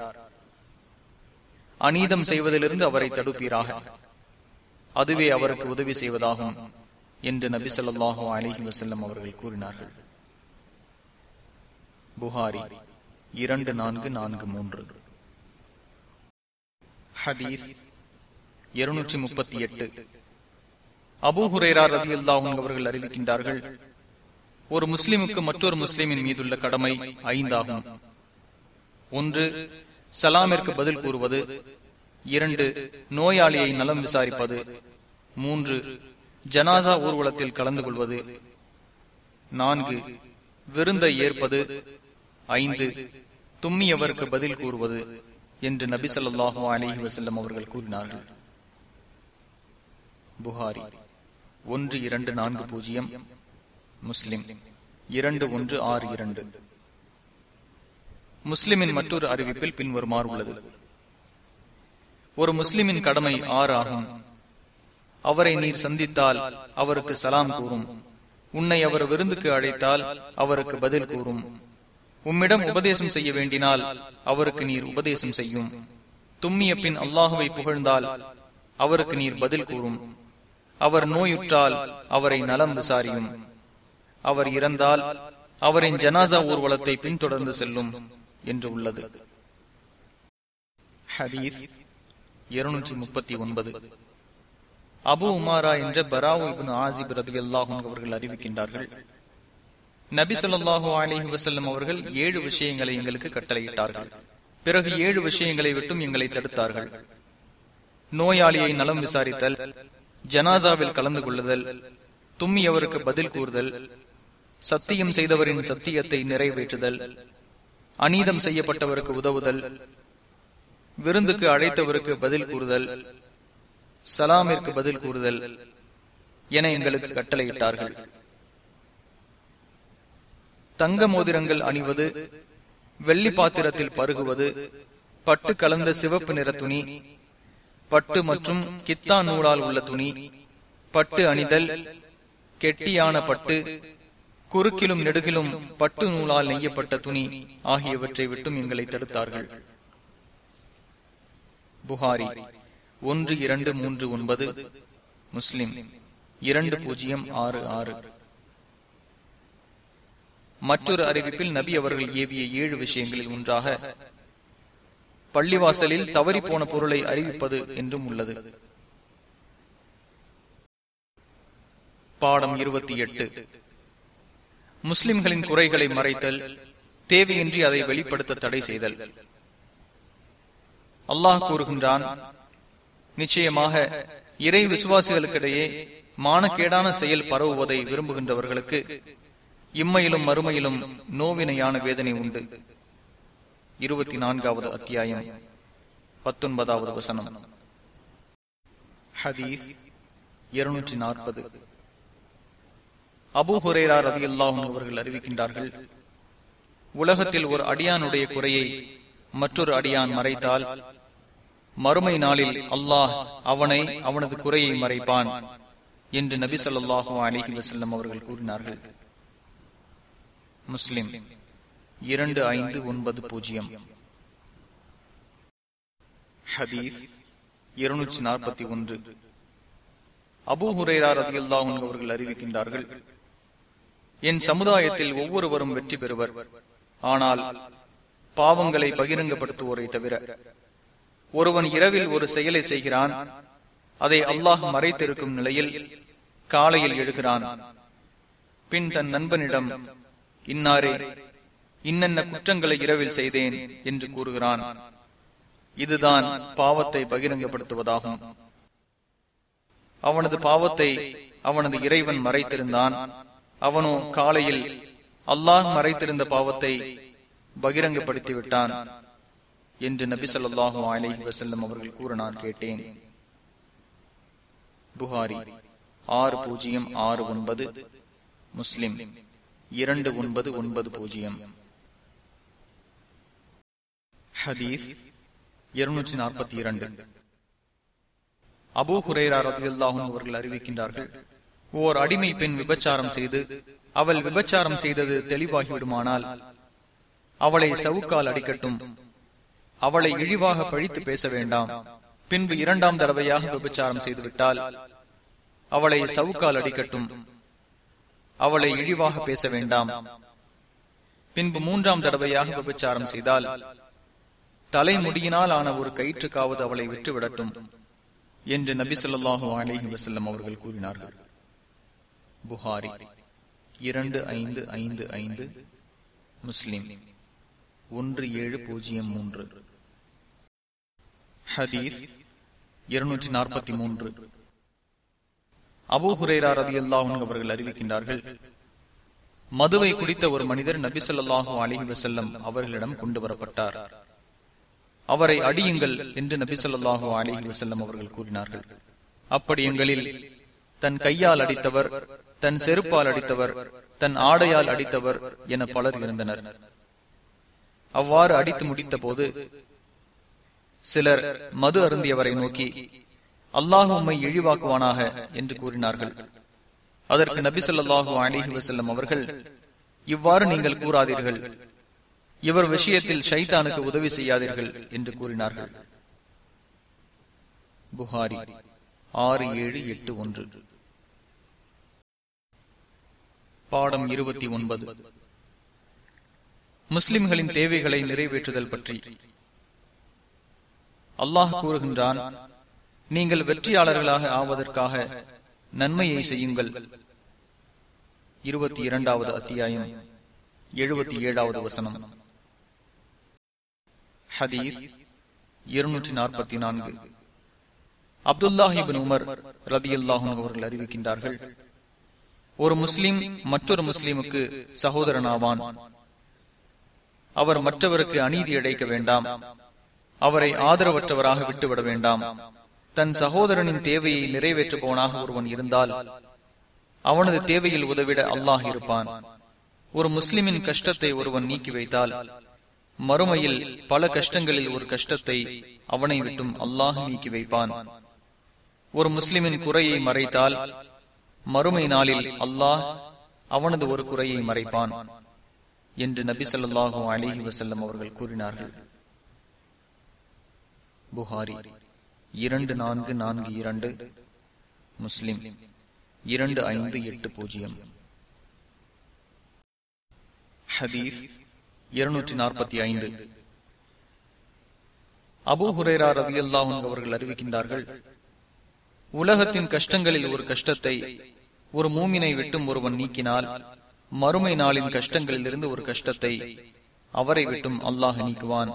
அநீதம் செய்வதிலிருந்து அவரை தடுப்பீராக அதுவே அவருக்கு உதவி செய்வதாகும் என்று நபி சொல்லாஹு அலிஹி வசல்லம் அவர்கள் கூறினார்கள் புகாரி இரண்டு நான்கு நான்கு மூன்று ஹதீஸ் இருநூற்றி முப்பத்தி எட்டு அபு ஹுரேரா ரதி அல்லாஹும் அவர்கள் அறிவிக்கின்றார்கள் ஒரு முஸ்லிமுக்கு மற்றொரு முஸ்லிமின் மீதுள்ள கடமை ஐந்தாகும் ஒன்று சலாமிற்கு பதில் கூறுவது இரண்டு நோயாளியை நலம் விசாரிப்பது மூன்று ஜனாசா ஊர்வலத்தில் கலந்து கொள்வது நான்கு விருந்தை ஏற்பது ஐந்து தும்மியவருக்கு பதில் கூறுவது என்று நபி சொல்லாஹு அலிஹி வசல்லம் அவர்கள் கூறினார்கள் புகாரி ஒன்று இரண்டு நான்கு பூஜ்ஜியம் முஸ்லிம் இரண்டு ஒன்று ஆறு இரண்டு முஸ்லிமின் மற்றொரு அறிவிப்பில் பின்வருமாறு உள்ளது ஒரு முஸ்லிமின் கடமை ஆறு ஆகும் அவரை நீர் சந்தித்தால் அவருக்கு சலாம் கூறும் உன்னை அவர் விருந்துக்கு அழைத்தால் அவருக்கு பதில் கூறும் உம்மிடம் உபதேசம் செய்ய வேண்டினால் அவருக்கு நீர் உபதேசம் செய்யும் தும்மிய பின் அல்லாஹுவை புகழ்ந்தால் அவருக்கு நீர் பதில் கூறும் அவர் நோயுற்றால் அவரை நலம் விசாரியும் அவர் இறந்தால் அவரின் ஜனாசா ஊர்வலத்தை பின்தொடர்ந்து செல்லும் என்று உள்ளது ஹதீஸ் இருநூற்றி முப்பத்தி ஒன்பது அபு உமாரா என்ற பராவு இபின் ஆசிப் ரதி அல்லாஹும் அவர்கள் அறிவிக்கின்றார்கள் நபி சொல்லாஹு அலிஹி வசல்லம் அவர்கள் ஏழு விஷயங்களை எங்களுக்கு கட்டளையிட்டார்கள் பிறகு ஏழு விஷயங்களை விட்டும் எங்களை தடுத்தார்கள் நோயாளியை நலம் விசாரித்தல் ஜனாசாவில் கலந்து கொள்ளுதல் தும்மியவருக்கு பதில் கூறுதல் சத்தியம் செய்தவரின் சத்தியத்தை நிறைவேற்றுதல் அநீதம் செய்யப்பட்டவருக்கு உதவுதல் விருந்துக்கு அழைத்தவருக்கு பதில் கூறுதல் சலாமிற்கு பதில் கூறுதல் என எங்களுக்கு கட்டளையிட்டார்கள் தங்க மோதிரங்கள் அணிவது வெள்ளி பாத்திரத்தில் பருகுவது பட்டு கலந்த சிவப்பு நிற துணி பட்டு மற்றும் கித்தா நூலால் உள்ள துணி பட்டு அணிதல் கெட்டியான பட்டு குறுக்கிலும் நெடுகிலும் பட்டு நூலால் நெய்யப்பட்ட துணி ஆகியவற்றை விட்டும் எங்களை தடுத்தார்கள் புகாரி ஒன்று இரண்டு மூன்று ஒன்பது முஸ்லிம் இரண்டு பூஜ்ஜியம் ஆறு ஆறு மற்றொரு அறிவிப்பில் நபி அவர்கள் ஏவிய ஏழு விஷயங்களில் ஒன்றாக பள்ளிவாசலில் தவறி போன பொருளை அறிவிப்பது என்றும் உள்ளது பாடம் இருபத்தி எட்டு முஸ்லிம்களின் குறைகளை மறைத்தல் தேவையின்றி அதை வெளிப்படுத்த தடை செய்தல் அல்லாஹ் கூறுகின்றான் நிச்சயமாக இறை விசுவாசிகளுக்கிடையே மானக்கேடான செயல் பரவுவதை விரும்புகின்றவர்களுக்கு இம்மையிலும் மறுமையிலும் நோவினையான வேதனை உண்டு இருபத்தி நான்காவது அத்தியாயம் பத்தொன்பதாவது வசனம் ஹதீஸ் இருநூற்றி நாற்பது அபு ஹுரேரா ரதி அவர்கள் அறிவிக்கின்றார்கள் உலகத்தில் ஒரு அடியானுடைய குறையை மற்றொரு அடியான் மறைத்தால் மறுமை நாளில் அல்லாஹ் அவனை அவனது குறையை மறைப்பான் என்று நபி சொல்லாஹு அலிஹி வசல்லம் அவர்கள் கூறினார்கள் முஸ்லிம் இரண்டு ஐந்து ஒன்பது பூஜ்ஜியம் ஹதீஸ் இருநூற்றி நாற்பத்தி ஒன்று அபு ஹுரேரா ரதி அவர்கள் அறிவிக்கின்றார்கள் என் சமுதாயத்தில் ஒவ்வொருவரும் வெற்றி பெறுவர் ஆனால் பாவங்களை பகிரங்கப்படுத்துவோரை தவிர ஒருவன் இரவில் ஒரு செயலை செய்கிறான் அதை அல்லாஹ் மறைத்திருக்கும் நிலையில் காலையில் எழுகிறான் பின் தன் நண்பனிடம் இன்னாரே இன்னென்ன குற்றங்களை இரவில் செய்தேன் என்று கூறுகிறான் இதுதான் பாவத்தை பகிரங்கப்படுத்துவதாகும் அவனது பாவத்தை அவனது இறைவன் மறைத்திருந்தான் அவனோ காலையில் அல்லாஹ் மறைத்திருந்த பாவத்தை பகிரங்கப்படுத்தி விட்டான் என்று நபி சொல்லாஹு அலஹி வசல்லம் அவர்கள் கூற நான் கேட்டேன் புகாரி ஆறு பூஜ்ஜியம் ஆறு ஒன்பது முஸ்லிம் இரண்டு ஒன்பது ஒன்பது பூஜ்ஜியம் ஹதீஸ் இருநூற்றி நாற்பத்தி இரண்டு அபூ ஹுரேரா ரத்தியல்லாஹும் அவர்கள் அறிவிக்கின்றார்கள் ஓர் அடிமை பெண் விபச்சாரம் செய்து அவள் விபச்சாரம் செய்தது தெளிவாகிவிடுமானால் அவளை சவுக்கால் அடிக்கட்டும் அவளை இழிவாக பழித்து பேச வேண்டாம் பின்பு இரண்டாம் தடவையாக விபச்சாரம் செய்துவிட்டால் அவளை சவுக்கால் அடிக்கட்டும் அவளை இழிவாக பேச வேண்டாம் பின்பு மூன்றாம் தடவையாக விபச்சாரம் செய்தால் தலைமுடியினால் ஆன ஒரு கயிற்றுக்காவது அவளை விட்டுவிடட்டும் என்று நபி சொல்லாஹு அலிஹி வசல்லம் அவர்கள் கூறினார்கள் புகாரி இரண்டு ஐந்து ஐந்து ஐந்து முஸ்லிம் ஒன்று ஏழு பூஜ்ஜியம் மூன்று ஹதீஸ் இருநூற்றி நாற்பத்தி மூன்று அபு ஹுரேரா ரதி அல்லாஹும் அவர்கள் அறிவிக்கின்றார்கள் மதுவை குடித்த ஒரு மனிதர் நபி சொல்லாஹு அலிஹி வசல்லம் அவர்களிடம் கொண்டு வரப்பட்டார் அவரை அடியுங்கள் என்று நபி சொல்லாஹு அலிஹி வசல்லம் அவர்கள் கூறினார்கள் அப்படி எங்களில் தன் கையால் அடித்தவர் தன் செருப்பால் அடித்தவர் தன் ஆடையால் அடித்தவர் என பலர் இருந்தனர் அவ்வாறு அடித்து முடித்த போது சிலர் மது அருந்தியவரை நோக்கி அல்லாஹ் உம்மை இழிவாக்குவானாக என்று கூறினார்கள் அதற்கு நபி சொல்லாஹு அலிஹி வசல்லம் அவர்கள் இவ்வாறு நீங்கள் கூறாதீர்கள் இவர் விஷயத்தில் ஷைத்தானுக்கு உதவி செய்யாதீர்கள் என்று கூறினார்கள் புகாரி ஆறு ஏழு எட்டு ஒன்று பாடம் இருபத்தி ஒன்பது முஸ்லிம்களின் தேவைகளை நிறைவேற்றுதல் பற்றி அல்லாஹ் கூறுகின்றான் நீங்கள் வெற்றியாளர்களாக ஆவதற்காக நன்மையை செய்யுங்கள் இருபத்தி இரண்டாவது அத்தியாயம் எழுபத்தி ஏழாவது வசனம் ஹதீஸ் இருநூற்றி நாற்பத்தி நான்கு அப்துல்லாஹிபின் உமர் ரதி அல்லாஹும் அவர்கள் அறிவிக்கின்றார்கள் ஒரு முஸ்லிம் மற்றொரு முஸ்லிமுக்கு சகோதரனாவான் அவர் மற்றவருக்கு அநீதி இழைக்க வேண்டாம் அவரை ஆதரவற்றவராக விட்டுவிட வேண்டாம் தன் சகோதரனின் தேவையை நிறைவேற்றுபவனாக ஒருவன் இருந்தால் அவனது தேவையில் உதவிட அல்லாஹ் இருப்பான் ஒரு முஸ்லிமின் கஷ்டத்தை ஒருவன் நீக்கி வைத்தால் மறுமையில் பல கஷ்டங்களில் ஒரு கஷ்டத்தை அவனை விட்டும் அல்லாஹ் நீக்கி வைப்பான் ஒரு முஸ்லிமின் குறையை மறைத்தால் மறுமை நாளில் அல்லாஹ் அவனது ஒரு குறையை மறைப்பான் என்று நபி சொல்லாஹு அலிஹி வசல்லம் அவர்கள் கூறினார்கள் புகாரி இரண்டு நான்கு நான்கு இரண்டு முஸ்லிம் இரண்டு ஐந்து எட்டு பூஜ்ஜியம் ஹதீஸ் இருநூற்றி நாற்பத்தி ஐந்து அபு ஹுரேரா ரதி அல்லாஹும் அவர்கள் அறிவிக்கின்றார்கள் உலகத்தின் கஷ்டங்களில் ஒரு கஷ்டத்தை ஒரு மூமினை விட்டும் ஒருவன் நீக்கினால் மறுமை நாளின் கஷ்டங்களில் இருந்து ஒரு கஷ்டத்தை அவரை விட்டும் அல்லாஹ் நீக்குவான்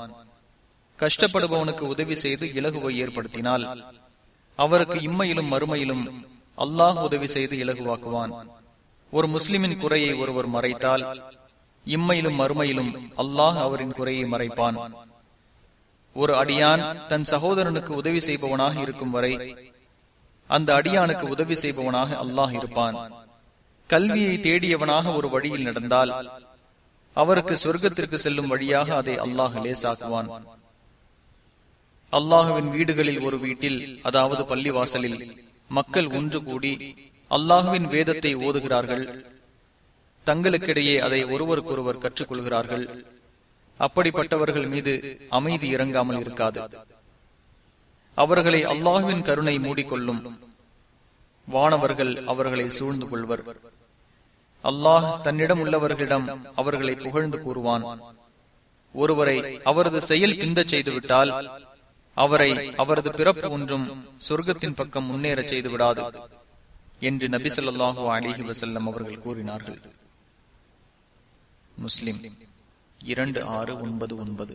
கஷ்டப்படுபவனுக்கு உதவி செய்து இலகுவை ஏற்படுத்தினால் அவருக்கு இம்மையிலும் மறுமையிலும் அல்லாஹ் உதவி செய்து இலகுவாக்குவான் ஒரு முஸ்லிமின் குறையை ஒருவர் மறைத்தால் இம்மையிலும் மறுமையிலும் அல்லாஹ் அவரின் குறையை மறைப்பான் ஒரு அடியான் தன் சகோதரனுக்கு உதவி செய்பவனாக இருக்கும் வரை அந்த அடியானுக்கு உதவி செய்பவனாக அல்லாஹ் இருப்பான் கல்வியை தேடியவனாக ஒரு வழியில் நடந்தால் அவருக்கு சொர்க்கத்திற்கு செல்லும் வழியாக அதை அல்லாஹ் லேசாக்குவான் அல்லாஹுவின் வீடுகளில் ஒரு வீட்டில் அதாவது பள்ளிவாசலில் மக்கள் ஒன்று கூடி அல்லாஹுவின் வேதத்தை ஓதுகிறார்கள் தங்களுக்கிடையே அதை ஒருவருக்கொருவர் கற்றுக்கொள்கிறார்கள் அப்படிப்பட்டவர்கள் மீது அமைதி இறங்காமல் இருக்காது அவர்களை அல்லாஹுவின் கருணை மூடிக்கொள்ளும் வானவர்கள் அவர்களை சூழ்ந்து கொள்வர் அல்லாஹ் தன்னிடம் உள்ளவர்களிடம் அவர்களை புகழ்ந்து கூறுவான் ஒருவரை அவரது செயல் பிந்தச் செய்துவிட்டால் அவரை அவரது பிறப்பு ஒன்றும் சொர்க்கத்தின் பக்கம் முன்னேற செய்து விடாது என்று நபி சொல்லாஹு அலிஹி வசல்லம் அவர்கள் கூறினார்கள் முஸ்லிம் இரண்டு ஆறு ஒன்பது ஒன்பது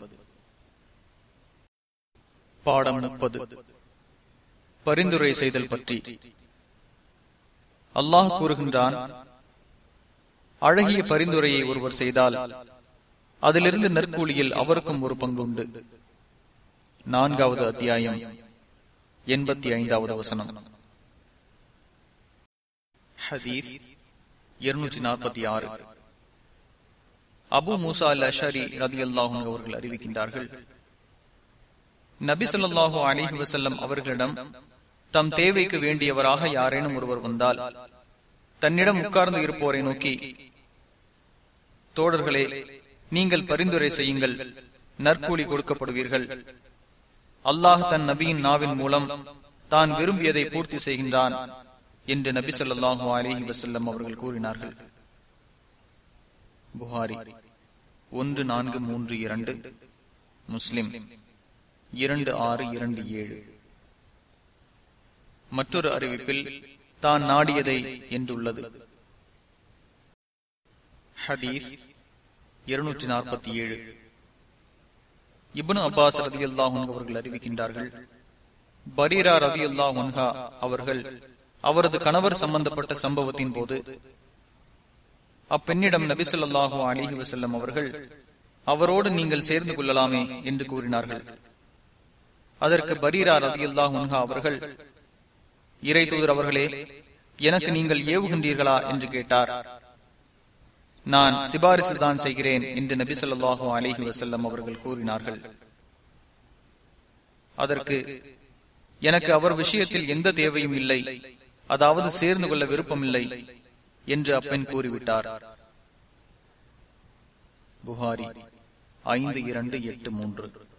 பாடம் முப்பது பரிந்துரை செய்தல் பற்றி அல்லாஹ் கூறுகின்றான் அழகிய பரிந்துரையை ஒருவர் செய்தால் அதிலிருந்து நற்கூலியில் அவருக்கும் ஒரு பங்கு உண்டு நான்காவது அத்தியாயம் எண்பத்தி ஐந்தாவது வசனம் ஹதீஸ் இருநூற்றி நாற்பத்தி ஆறு அபு மூசா அல் அஷரி ரதி அல்லாஹும் அவர்கள் அறிவிக்கின்றார்கள் நபி சொல்லாஹு அலிஹி வசல்லம் அவர்களிடம் தம் தேவைக்கு வேண்டியவராக யாரேனும் ஒருவர் வந்தால் தன்னிடம் உட்கார்ந்து இருப்போரை நோக்கி தோழர்களே நீங்கள் பரிந்துரை செய்யுங்கள் நற்கூலி கொடுக்கப்படுவீர்கள் அல்லாஹ் தன் நபியின் நாவின் மூலம் தான் விரும்பியதை பூர்த்தி செய்கின்றான் என்று நபி சொல்லாஹு அலிஹி வசல்லம் அவர்கள் கூறினார்கள் புகாரி ஒன்று நான்கு மூன்று இரண்டு முஸ்லிம் இரண்டு ஆறு இரண்டு ஏழு மற்றொரு அறிவிப்பில் தான் நாடியதை என்றுள்ளது ஹதீஸ் இருநூற்றி நாற்பத்தி ஏழு இபுன் அப்பாஸ் ரதி அல்லாஹன் அவர்கள் அறிவிக்கின்றார்கள் பரீரா ரதி அல்லாஹா அவர்கள் அவரது கணவர் சம்பந்தப்பட்ட சம்பவத்தின் போது அப்பெண்ணிடம் நபிசல்லாஹு அலிஹி வசல்லம் அவர்கள் அவரோடு நீங்கள் சேர்ந்து கொள்ளலாமே என்று கூறினார்கள் அதற்கு பரீரா ரதி அல்லாஹா அவர்கள் இறை தூதர் அவர்களே எனக்கு நீங்கள் ஏவுகின்றீர்களா என்று கேட்டார் நான் சிபாரிசு தான் செய்கிறேன் என்று நபி சொல்லாஹு அலிஹி வசல்லம் அவர்கள் கூறினார்கள் அதற்கு எனக்கு அவர் விஷயத்தில் எந்த தேவையும் இல்லை அதாவது சேர்ந்து கொள்ள விருப்பமில்லை என்று அப்பெண் கூறிவிட்டார் புகாரி ஐந்து இரண்டு எட்டு மூன்று